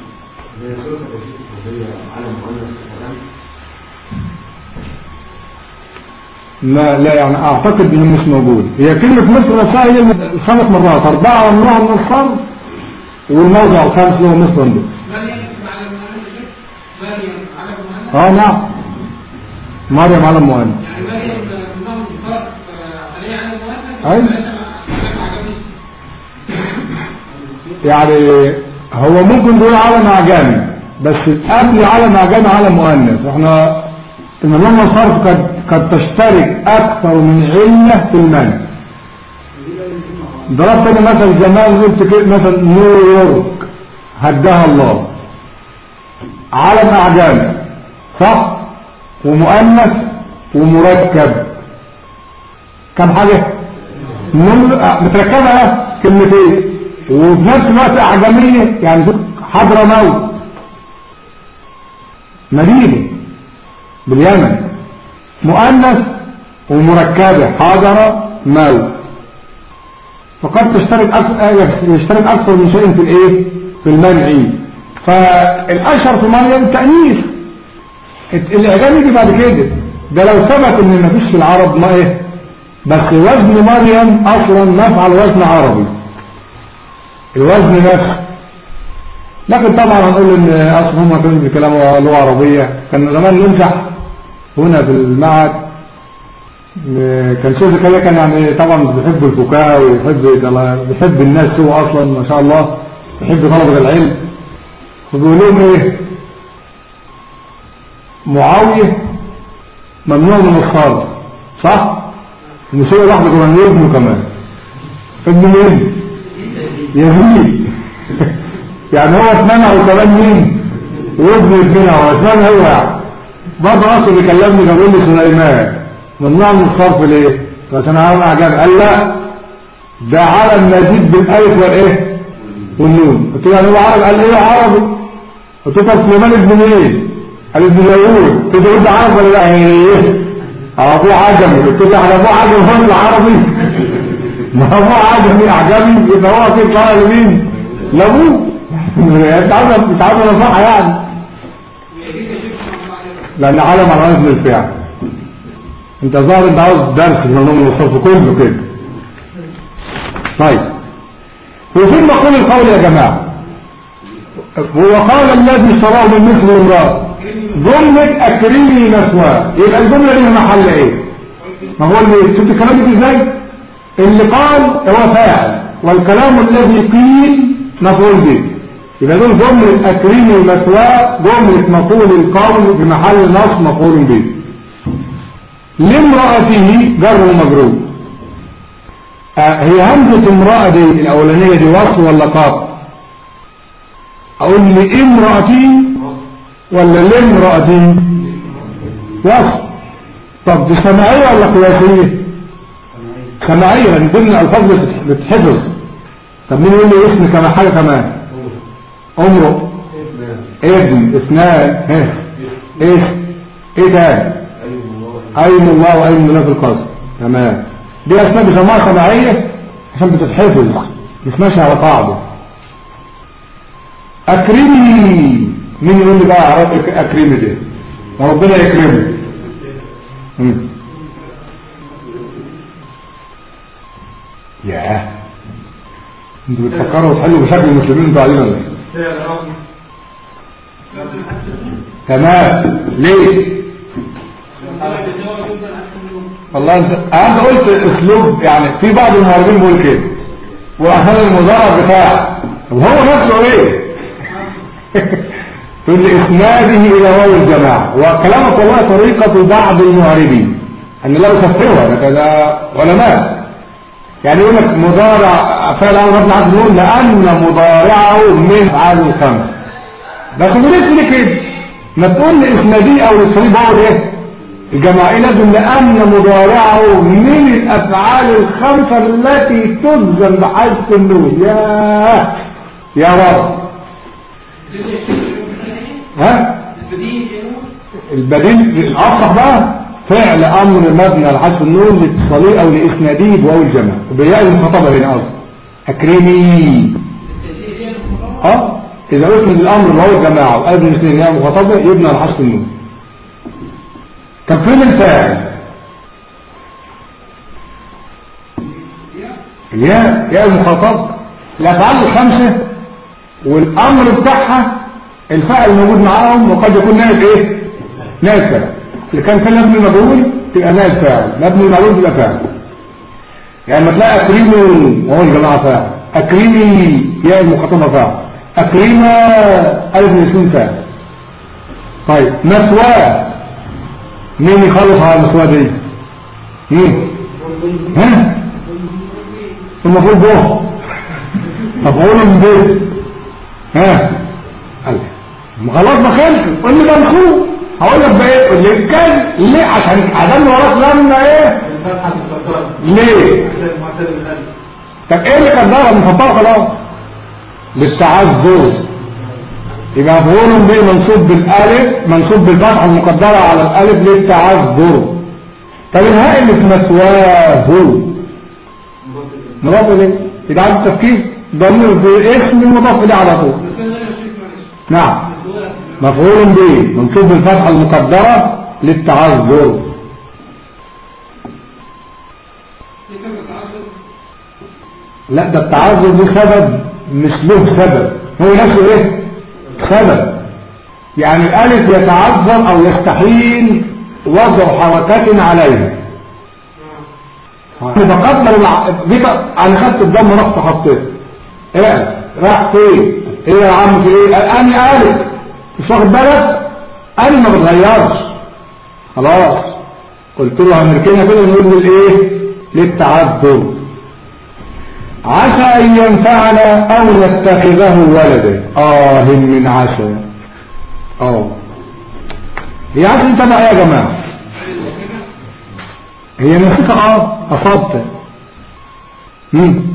A: لا لا يعني اعتقد انه مش موجود هي كلمة مصر نفسها هي الخمس مرات اربعة ممنوعة من الصرف والموضع الخامس اللي هو مصر ده
C: مريم على المؤنث مريم على المؤنث
A: اه نعم مريم على المؤنث
C: يعني مريم نظام الفرق عليه على المؤنث
A: أيوة.
C: ولا عجبني
A: يعني هو ممكن تقول علم اعجامي بس قبل علم اعجامي علم مؤنث احنا النظام الصرف قد قد تشترك أكثر من علة في المنع ضربت أنا مثل زمان قلت كده مثلا نيويورك هداها الله علم أعجام صح ومؤنث ومركب كم حاجة نمر... آه، متركبة كلمتين وفي نفس الوقت أعجمية يعني حضر موت مدينة باليمن مؤنث ومركبة حضر موت فقد تشترك أكثر يشترك أكثر من شيء في الإيه في المنع فالأشهر في مريم تأنيث الإعجام يجي بعد كده ده لو ثبت إن مفيش في العرب ما إيه بس وزن مريم أصلا نفعل وزن عربي الوزن نفسه لكن طبعا هنقول ان اصلا هم كانوا بيتكلموا لغه عربيه كان زمان يمسح هنا في المعهد كان شيخ زكريا كان يعني طبعا بيحب الفكاهه ويحب بيحب الناس هو اصلا ما شاء الله يحب طلبه العلم فبيقول لهم ايه معاويه ممنوع من الصلاه صح مش هو لوحده كمان ابنه كمان ابن مين يزيد يعني هو اتمنع وكمان مين وابن ابننا هو اتمنع هو يعني برضه اصله بيكلمني بيقول لي سليمان ممنوع من الصرف ليه عشان عارف اعجاب قال لا ده علم مزيد بالالف والايه والنون قلت له يعني هو عربي قال لي ايه عربي قلت له سليمان ابن مين قال ابن داوود قلت له ده عربي ولا لا ايه ابوه عجمي قلت له احنا ابوه عجمي هو العربي ما ابوه عجمي اعجمي يبقى هو كده طالع لمين لابوه انت عاوز انت عاوز نصيحه يعني لان علم على وزن الفعل انت ظاهر انت عاوز درس في النوم الصرف كله كده طيب وفين مقول القول يا جماعه وقال الذي اشتراه من مثل امراه جملة اكرمي مثواه يبقى الجملة ليها محل ايه ما هو اللي شفت الكلام ده ازاي اللي قال هو فاعل والكلام الذي قيل مفعول به يبقى دول جملة اكرمي مثواه جملة مفعول القول بمحل نصب مفعول به لامرأته جر ومجرور آه هي همزة امرأة دي الاولانية دي وصف ولا قاط اقول لامرأتي ولا لامرأتي وصف طب دي سماعية ولا قياسية سماعية لان ضمن الالفاظ بتحفظ طب مين يقول لي اسم كما حاجة كمان امرؤ ابن اثنان ها ايه ايه تاني ايم الله وايم الله في القصر تمام دي اسماء بيسموها سماعية عشان بتتحفظ مش ماشية على قاعدة اكرمي مين يقول لي بقى عرف اكرمي ده وربنا يكرمه مم. ياه انتوا بتفكروا وتحلوا بشكل المسلمين انتوا قاعدين ولا ايه تمام ليه والله انت انا قلت اسلوب يعني في بعض المهرجين بيقول كده وعشان المضارع بتاع طب هو نفسه ايه تقول لي اسناده الى واو الجماعه وكلامك والله طريقه بعض المهربين ان لا يكفرها ده كذا علماء يعني يقول لك مضارع فعل امر مبني على النون لان مضارعه من افعال الخمس بس ليه ليه كده ما تقول لي اسنادي او الاسنادي بعض ايه الجماعي لازم لأن مضارعه من الأفعال الخمسة التي تلزم بحذف النون يا يا رب ها البديل الأصح بقى فعل أمر مبني على حذف النون لاتصاليه أو لإسناديه بواو الجمع وبياء المخاطبة هنا أصلا أكرمي اه إذا أسند الأمر بواو الجماعة وقبل الاثنين ياء مخاطبة يبنى على حذف النون طب فين الفاعل الياء ياء المخاطب الافعال الخمسه والامر بتاعها الفاعل موجود معاهم وقد يكون نائب ايه نائب فاعل اللي كان كان مبني مجهول تبقى نائب فاعل مبني معلوم تبقى فاعل يعني لما تلاقي اكريمي وهو الجماعه فاعل اكريمي ياء المخاطبه فاعل اكريمه الف الاثنين فاعل طيب مثواه مين يخلص على المسألة دي مين ها المفروض به طب قولوا من بيت ها قال ما خلاص ما خلص قول لي ده مخوف هقول لك بقى ايه اللي كان ليه عشان عدم وراك لما ايه
B: الفتحة المفكرة
A: ليه
B: عشان معتدل الألف
A: طب ايه اللي قدرها مفضله خلاص للتعذر يبقى مفعول به منصوب بالالف منصوب بالفتحه المقدره على الالف للتعذر طب الهاء اللي في مسواه مضاف اليه يبقى عند التفكير ضمير باسم المضاف اليه على طول
C: بس انا يا شيخ معلش
A: نعم
C: بس هو
A: مفعول به منصوب بالفتحه المقدره للتعذر
C: في كم تعذر
A: لا ده التعذر دي سبب مش له سبب هو نفسه ايه سبب يعني الالف يتعذر او يستحيل وضع حركات عليه بقدر الع... جيت انا خدت الدم رحت حطيت ايه راح فين ايه يا عم في ايه انا الف مش واخد بالك انا ما بتغيرش خلاص قلت له هنركنها كده ونقول للايه للتعذر عسى أن ينفعنا أو نتخذه ولدا آه من عسى آه هي عسى انت بقى يا جماعة هي نسيتها اه أصبت مم.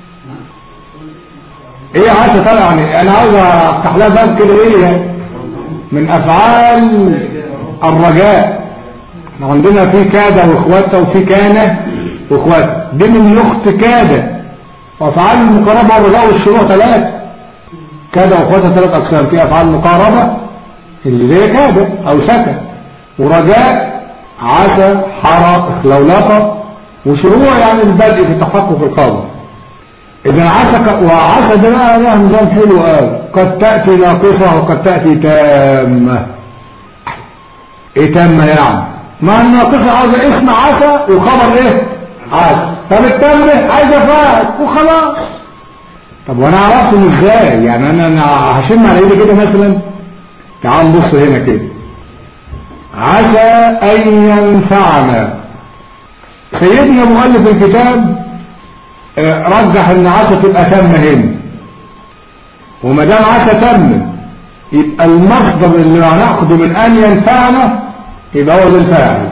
A: ايه عسى طبعا يعني انا عاوز افتح لها باب كده ايه من افعال الرجاء احنا عندنا في كاد واخواتها وفي كان واخواتها دي من يخت كاد وافعال المقاربة والرجاء والشروع ثلاثة كاد واخواتها ثلاث اقسام في افعال مقاربة اللي هي كاد او سكن ورجاء عسى حرى لولقة وشروع يعني البدء في تحقق القاضي إذا عسى ك... وعسى ده بقى لها نظام حلو قوي قد تأتي ناقصة وقد تأتي تامة ايه تامة يعني ما الناقصة عاوزة اسم عسى وخبر ايه عسى طب التامة عايزة فاعل وخلاص طب وانا اعرفهم ازاي يعني انا انا هشم على ايدي كده مثلا تعال نبص هنا كده عسى ان ينفعنا سيدنا مؤلف الكتاب آه، رجح ان عسى تبقى تم هنا وما دام عسى تم يبقى المصدر اللي هناخده من ان ينفعنا يبقى هو ده الفاعل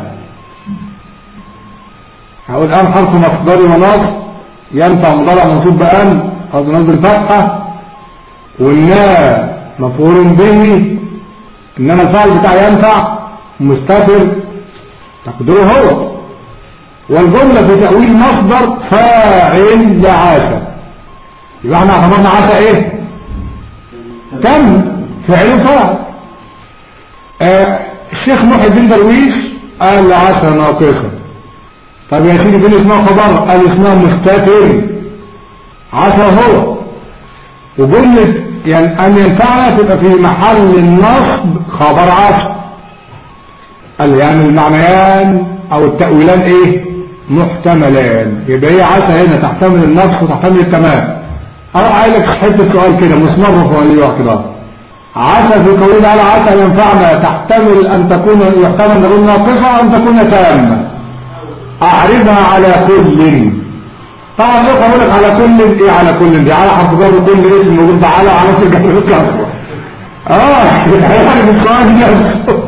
A: هقول ان حرف مصدري ونص ينفع مضارع منصوب بان او بنصب الفتحه والنا مفعول به انما الفاعل بتاع ينفع مستتر تقديره هو والجملة في تأويل مصدر فاعل لعاسى يبقى احنا اعتبرنا عاسى ايه تم فعل فاعل آه الشيخ محي الدين درويش قال لعاسى ناقصة طب يا سيدي دي اسمها خبر قال اسمها مستتر عاسى هو وجملة يعني أن ينفعنا تبقى في محل النصب خبر عاسى قال يعني المعنيان او التأويلان ايه محتملان يبقى هي عسى هنا تحتمل النصف وتحتمل التمام اروح قايل لك حته سؤال كده مسمر فواليه كده عسى في قوله على عسى ينفعنا تحتمل ان تكون يحتمل نقول ناقصه ان تكون تامه اعرضها على كل طبعا لو اقول لك على كل ايه على كل دي على حرف جر كل اسم موجود تعالى على في الجمله اه يعني السؤال ده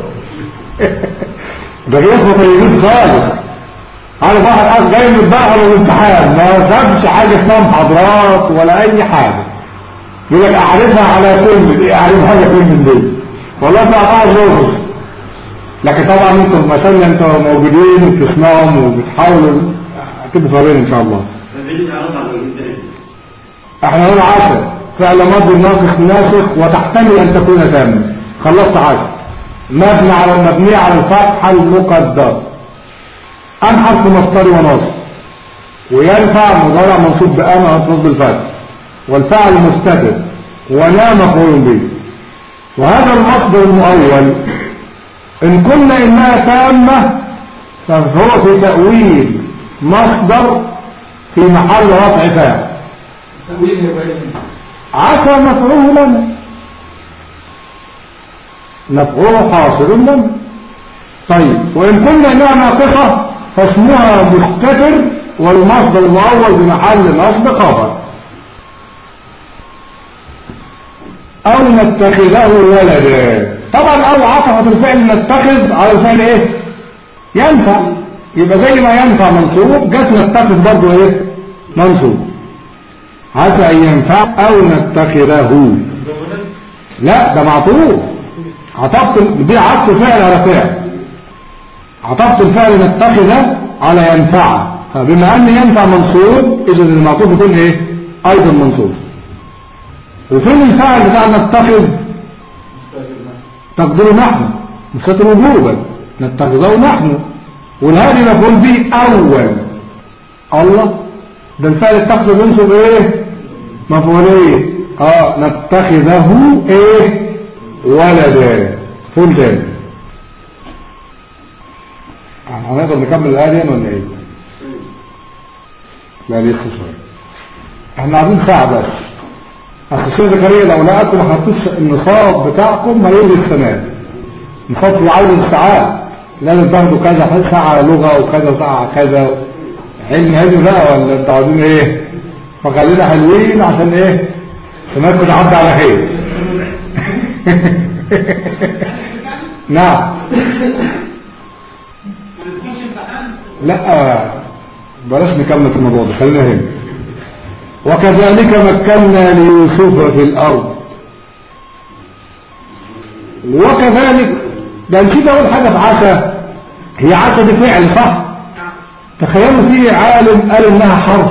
A: ده يخبط طيبين خالص عارف واحد قاعد جاي من البحر والامتحان ما سابش حاجة اسمها محاضرات ولا اي حاجة يقول لك اعرفها على كل دي اعرفها على كل من دي والله انت قاعد لوحش لكن طبعا انتم مثلا انتم موجودين وبتسمعهم وبتحاولوا اكيد صابرين ان شاء الله احنا هنا عشر فعل ماضي ناقص ناسخ وتحتمل ان تكون تامه خلصت عشر مبني على مبني على الفتحة المقدرة أن حرف مصدر ونصب وينفع مضارع منصوب بأن نصب الفتح والفعل مستتر ولا مفعول به وهذا المصدر المؤول إن قلنا إنها تامة فهو في تأويل مصدر في محل رفع فاعل
B: تأويل يبين
A: عسى مفعول لنا مفعول حاصل لنا طيب وإن قلنا إنها ناقصة فاسمها مستتر والمصدر المؤول بمحل نصب خبر أو نتخذه ولدا طبعا أو عطفت الفعل نتخذ على الفعل إيه ينفع يبقى زي ما ينفع منصوب جت نتخذ برضه إيه منصوب عسى أن ينفع أو نتخذه لا ده معطوف عطفت دي عطف فعل على فعل عطفت الفعل نتخذ على ينفع فبما أن ينفع منصوب إذا المعطوف يكون إيه أيضا منصوب وفين الفعل بتاع نتخذ تقدير نحن مستتر وجوبا نتخذه نحن والهادي مفعول به أول الله ده الفعل اتخذ منصب ايه مفعول ايه اه نتخذه ايه ولدا فول تاني هنقدر نكمل الآية دي ولا ايه لا لسه شوية احنا عايزين ساعة بس اصل الشيخ زكريا لو لقاكم ما حطيتش النصاب بتاعكم هيجي السنة نصاب في عدد الساعات لازم تاخدوا كذا ساعة لغة وكذا ساعة كذا علم علم بقى ولا انتوا عايزين ايه فخلينا حلوين عشان ايه سمعتكم تعدي على خير نعم لا بلاش نكمل في الموضوع ده خلينا هنا وكذلك مكنا ليوسف في الارض وكذلك ده نسيت اقول حاجه في عسى هي عسى دي فعل صح تخيلوا في عالم قال انها حرف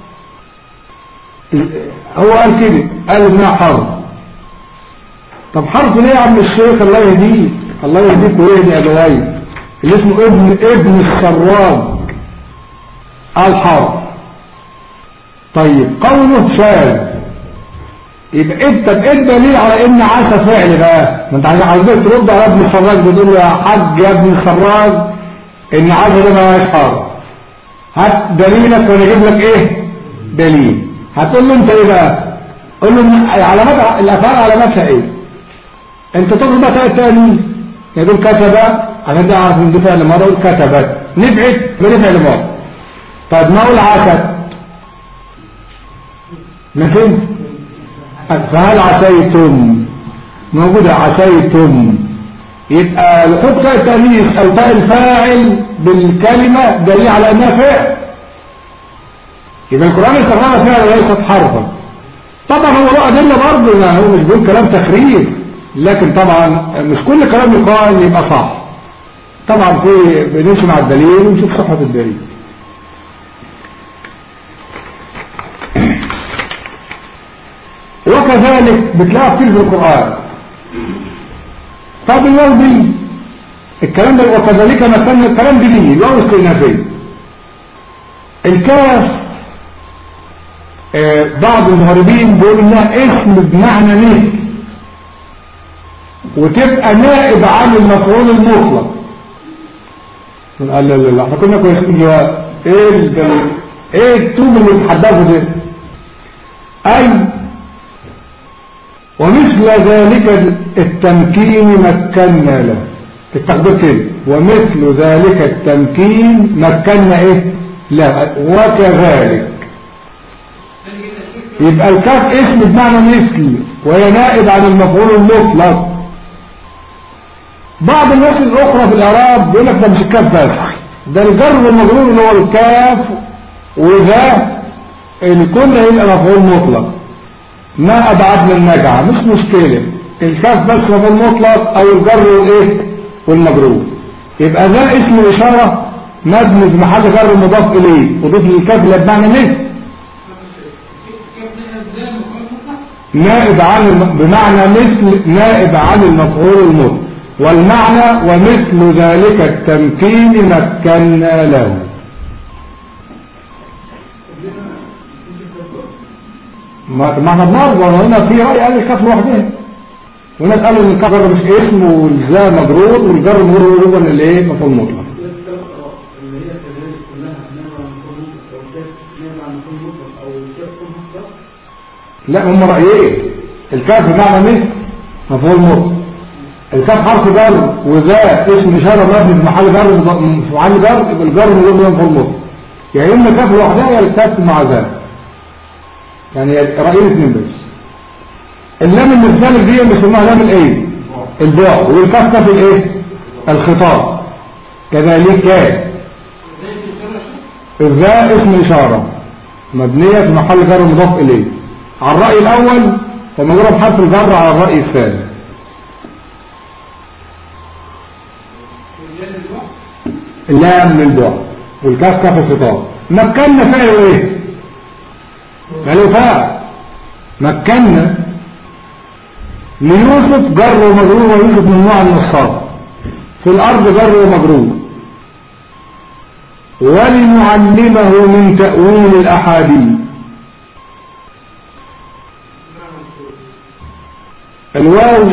A: هو قال كده قال انها حرف طب حرف ليه يا عم الشيخ الله يهديك الله يهديك ويهدي ابوي اللي اسمه ابن ابن السراج قال حرف طيب قوله شاذ يبقى انت بايه دليل على ان عسى فعل بقى ما انت عايزك ترد على ابن السراج بتقول له يا حاج يا ابن السراج ان عسى ده ما حرف هات دليلك وانا اجيب لك ايه دليل هتقول له انت ايه بقى قول له علامات الافعال علاماتها ايه انت تقول بقى تاني يقول كتب عشان ده اعرف ان ده فعل ماضي اقول كتبت نبعد بده فعل ماضي طيب ما اقول عست لكن فهل عسيتم موجودة عسيتم يبقى لحوق تاء التأنيث أو تاء الفاعل بالكلمة دليل على أنها فعل يبقى القرآن استخدمها فعل وليست حرفا طبعا هو له أدلة برضه يعني هو مش بيقول كلام تخريف لكن طبعا مش كل كلام يقال يبقى صح طبعا في بنمشي مع الدليل ونشوف صحة الدليل وكذلك بتلاقي كتير في القرآن طب الواو دي الكلام ده وكذلك مثلا الكلام دي دي الواو استئنافيه الكاف آه بعض المغربين بيقول انها اسم بمعنى مثل وتبقى نائب عن المفعول المطلق قال لا لا لا احنا كنا كويسين جواب ايه ايه التوب اللي بتحدثه ده اي ومثل ذلك التمكين مكنا له التقدير كده ومثل ذلك التمكين مكنا ايه لا وكذلك يبقى الكاف اسم بمعنى مثل وهي نائب عن المفعول المطلق بعض الناس الاخرى في الاعراب بيقول لك ده مش الكاف بس ده الجر والمجرور اللي هو الكاف وذا الكل هيبقى مفعول مطلق ما أبعدنا النجعة مش مشكلة الكاف بس مفعول مطلق أو الجر والإيه والمجرور يبقى ده اسم إشارة مبني بمحل جر مضاف إليه وضيف للكاف اللي بمعنى مثل نائب عن بمعنى مثل نائب عن المفعول المطلق والمعنى ومثل ذلك التمكين مكنا له ما ما احنا بنرضى هنا في رأي قال الكاف لوحدها وناس قالوا ان الكاف مش اسم والزاء مجرور والجر مجرور هو اللي ايه مفعول مطلق
B: اللي هي كذلك كلها نعمة عن مفعول مطلق أو كاف نعمة عن مفعول مطلق أو كاف مطلق
A: لا هم رأيين الكاف بمعنى مثل مفعول مطلق الكاف حرف جر وذا اسم إشارة مبني في محل جر في محل جر يبقى الجر مضاف إليه في المطلق يا إما كاف لوحدها يا الكاف مع ذا يعني رأيين اثنين بس اللام اللي في ذلك دي بيسموها لام الايه البعد والكاف كاف الايه الخطاب كذلك الذا اسم إشارة مبنية في محل جر مضاف إليه على الرأي الأول فمضرب حرف الجر على الرأي الثاني اللام للبعد والكاف كاف الخطاب مكنا فعله ايه قالوا فاعل مكنا ليوسف جر ومجرور ويوسف من نوع النصاب في الأرض جر ومجرور ولنعلمه من تأويل الأحاديث الواو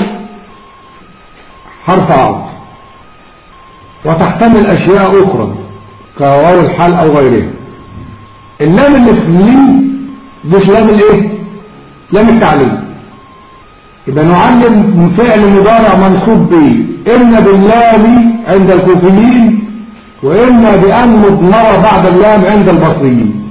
A: حرف عطف وتحتمل أشياء أخرى كواو الحال أو غيرها اللام اللي في اللي مش لام الايه لام التعليم يبقى نعلم من فعل مضارع منصوب به إما باللام عند الكوفيين وإما بأن مضمرة بعد اللام عند البصريين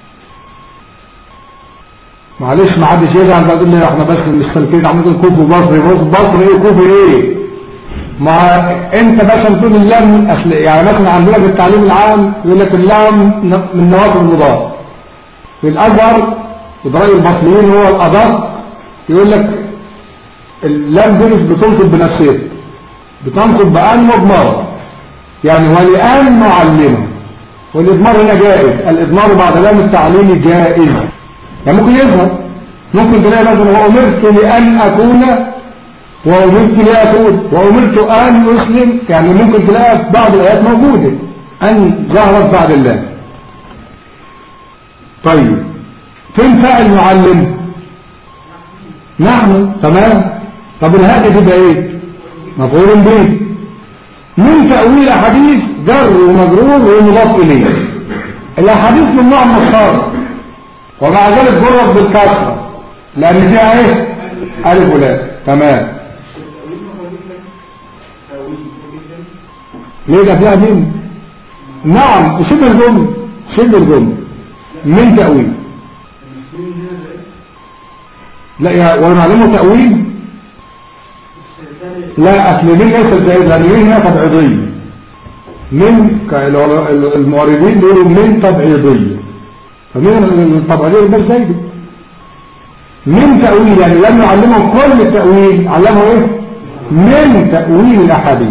A: معلش ما حدش يزعل بقى يقول لي احنا بس مستلفين عمود الكوفي وبصري بص بصري ايه كوفي ايه ما انت مثلا تقول اللام اصل يعني مثلا عندنا في التعليم العام يقول لك اللام من نواصب المضارع في الازهر ودرائي البصريين هو الادق يقول لك اللام دي مش بتنصب بنفسها بتنصب بأن مضمرة يعني ولأن معلمة والإضمار هنا جائز الإضمار بعد لام التعليم جائز يعني ممكن يظهر ممكن تلاقي مثلا وأمرت لأن أكون وأمرت لأكون وأمرت أن أسلم يعني ممكن تلاقي في بعض الآيات موجودة أن ظهرت بعد الله طيب فين فاعل معلم نعم تمام طب الهاء دي ايه مفعول به من تأويل أحاديث جر ومجرور ومضاف إليه الأحاديث من نوع مصار ومع ذلك جرت بالكسرة لأن فيها إيه ألف ولا تمام ليه ده فيها مين نعم شبه الجمل شبه الجمل من تأويل لا يا ونعلمه تأويل لا أصل مين ليس جائز لأن مين هنا تبعيضية من المواردين بيقولوا من تبعيضية فمين التبعيضية مش زايدة من تأويل يعني لم يعلمه كل التأويل علمه ايه من تأويل الأحاديث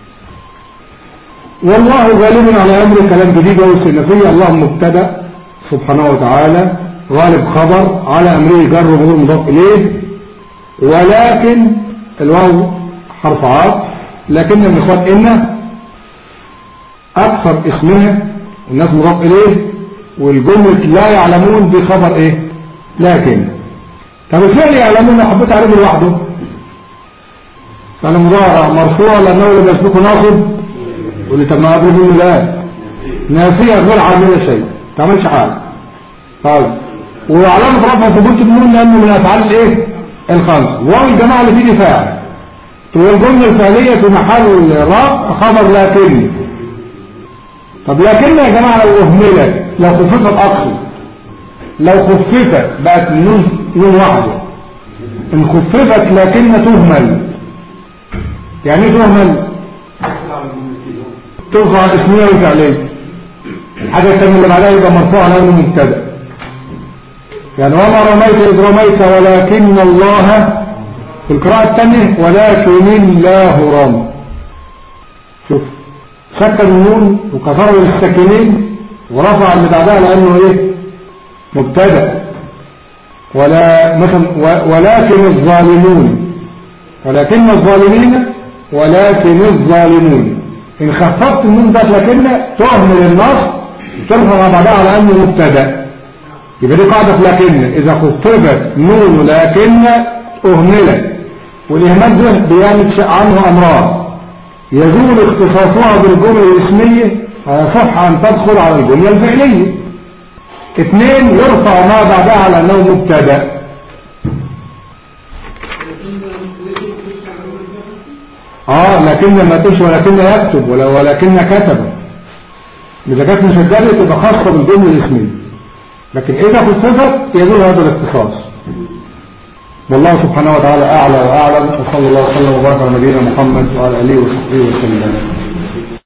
A: والله غالب على أمر كلام جديد والسنفية الله مبتدأ سبحانه وتعالى غالب خبر على أمره جر ومضر مضاف إليه ولكن الواو حرف عاطف لكن من إخوات إن أكثر اسمها والناس مضاف إليه والجملة لا يعلمون دي خبر إيه لكن طب الفعل يعلمون حبيت أعرفه لوحده كان مضارع مرفوع لأنه لم يسبقه ناصب واللي طب ما أبرد منه لا نافية غير عاملة شيء تعملش حاجة طيب وعلامة رفع ثبوت النون لأنه من أفعال الإيه الخمس واو الجماعة اللي فيه دفاع والجملة الفعلية في محل رفع خبر لكن طب لكن يا جماعة لو أهملت لو خففت أقصد لو خففت بقت نون نون واحدة إن خففت لكن تهمل يعني ايه تهمل ترفع اسمية وفعلية الحاجة الثانية اللي بعدها يبقى مرفوع لأنه مبتدأ يعني وما رميت إذ رميت ولكن الله في القراءة الثانية ولكن الله رمى شوف سكن النون وكسره للساكنين ورفع اللي بعدها لأنه ايه مبتدا ولا مثلا ولكن الظالمون ولكن الظالمين ولكن الظالمون إن خففت النون ذات لكن تهمل النص ترفع بعدها على أنه مبتدا يبقى دي قاعدة في لكن إذا خففت نون لكن أهملت والإهمال ده بيانت عنه أمران يزول اختصاصها بالجملة الاسمية فيصح أن تدخل على الجملة الفعلية اثنين يرفع ما بعدها على أنه مبتدا اه لكن ما تقولش ولكن يكتب ولا ولكن كتب إذا كانت مشددة تبقى خاصة بالجملة الاسمية لكن إذا خصصت يدل هذا الاختصاص والله سبحانه وتعالى أعلى وأعلم وصلى الله وسلم وبارك على نبينا محمد وعلى آله وصحبه وسلم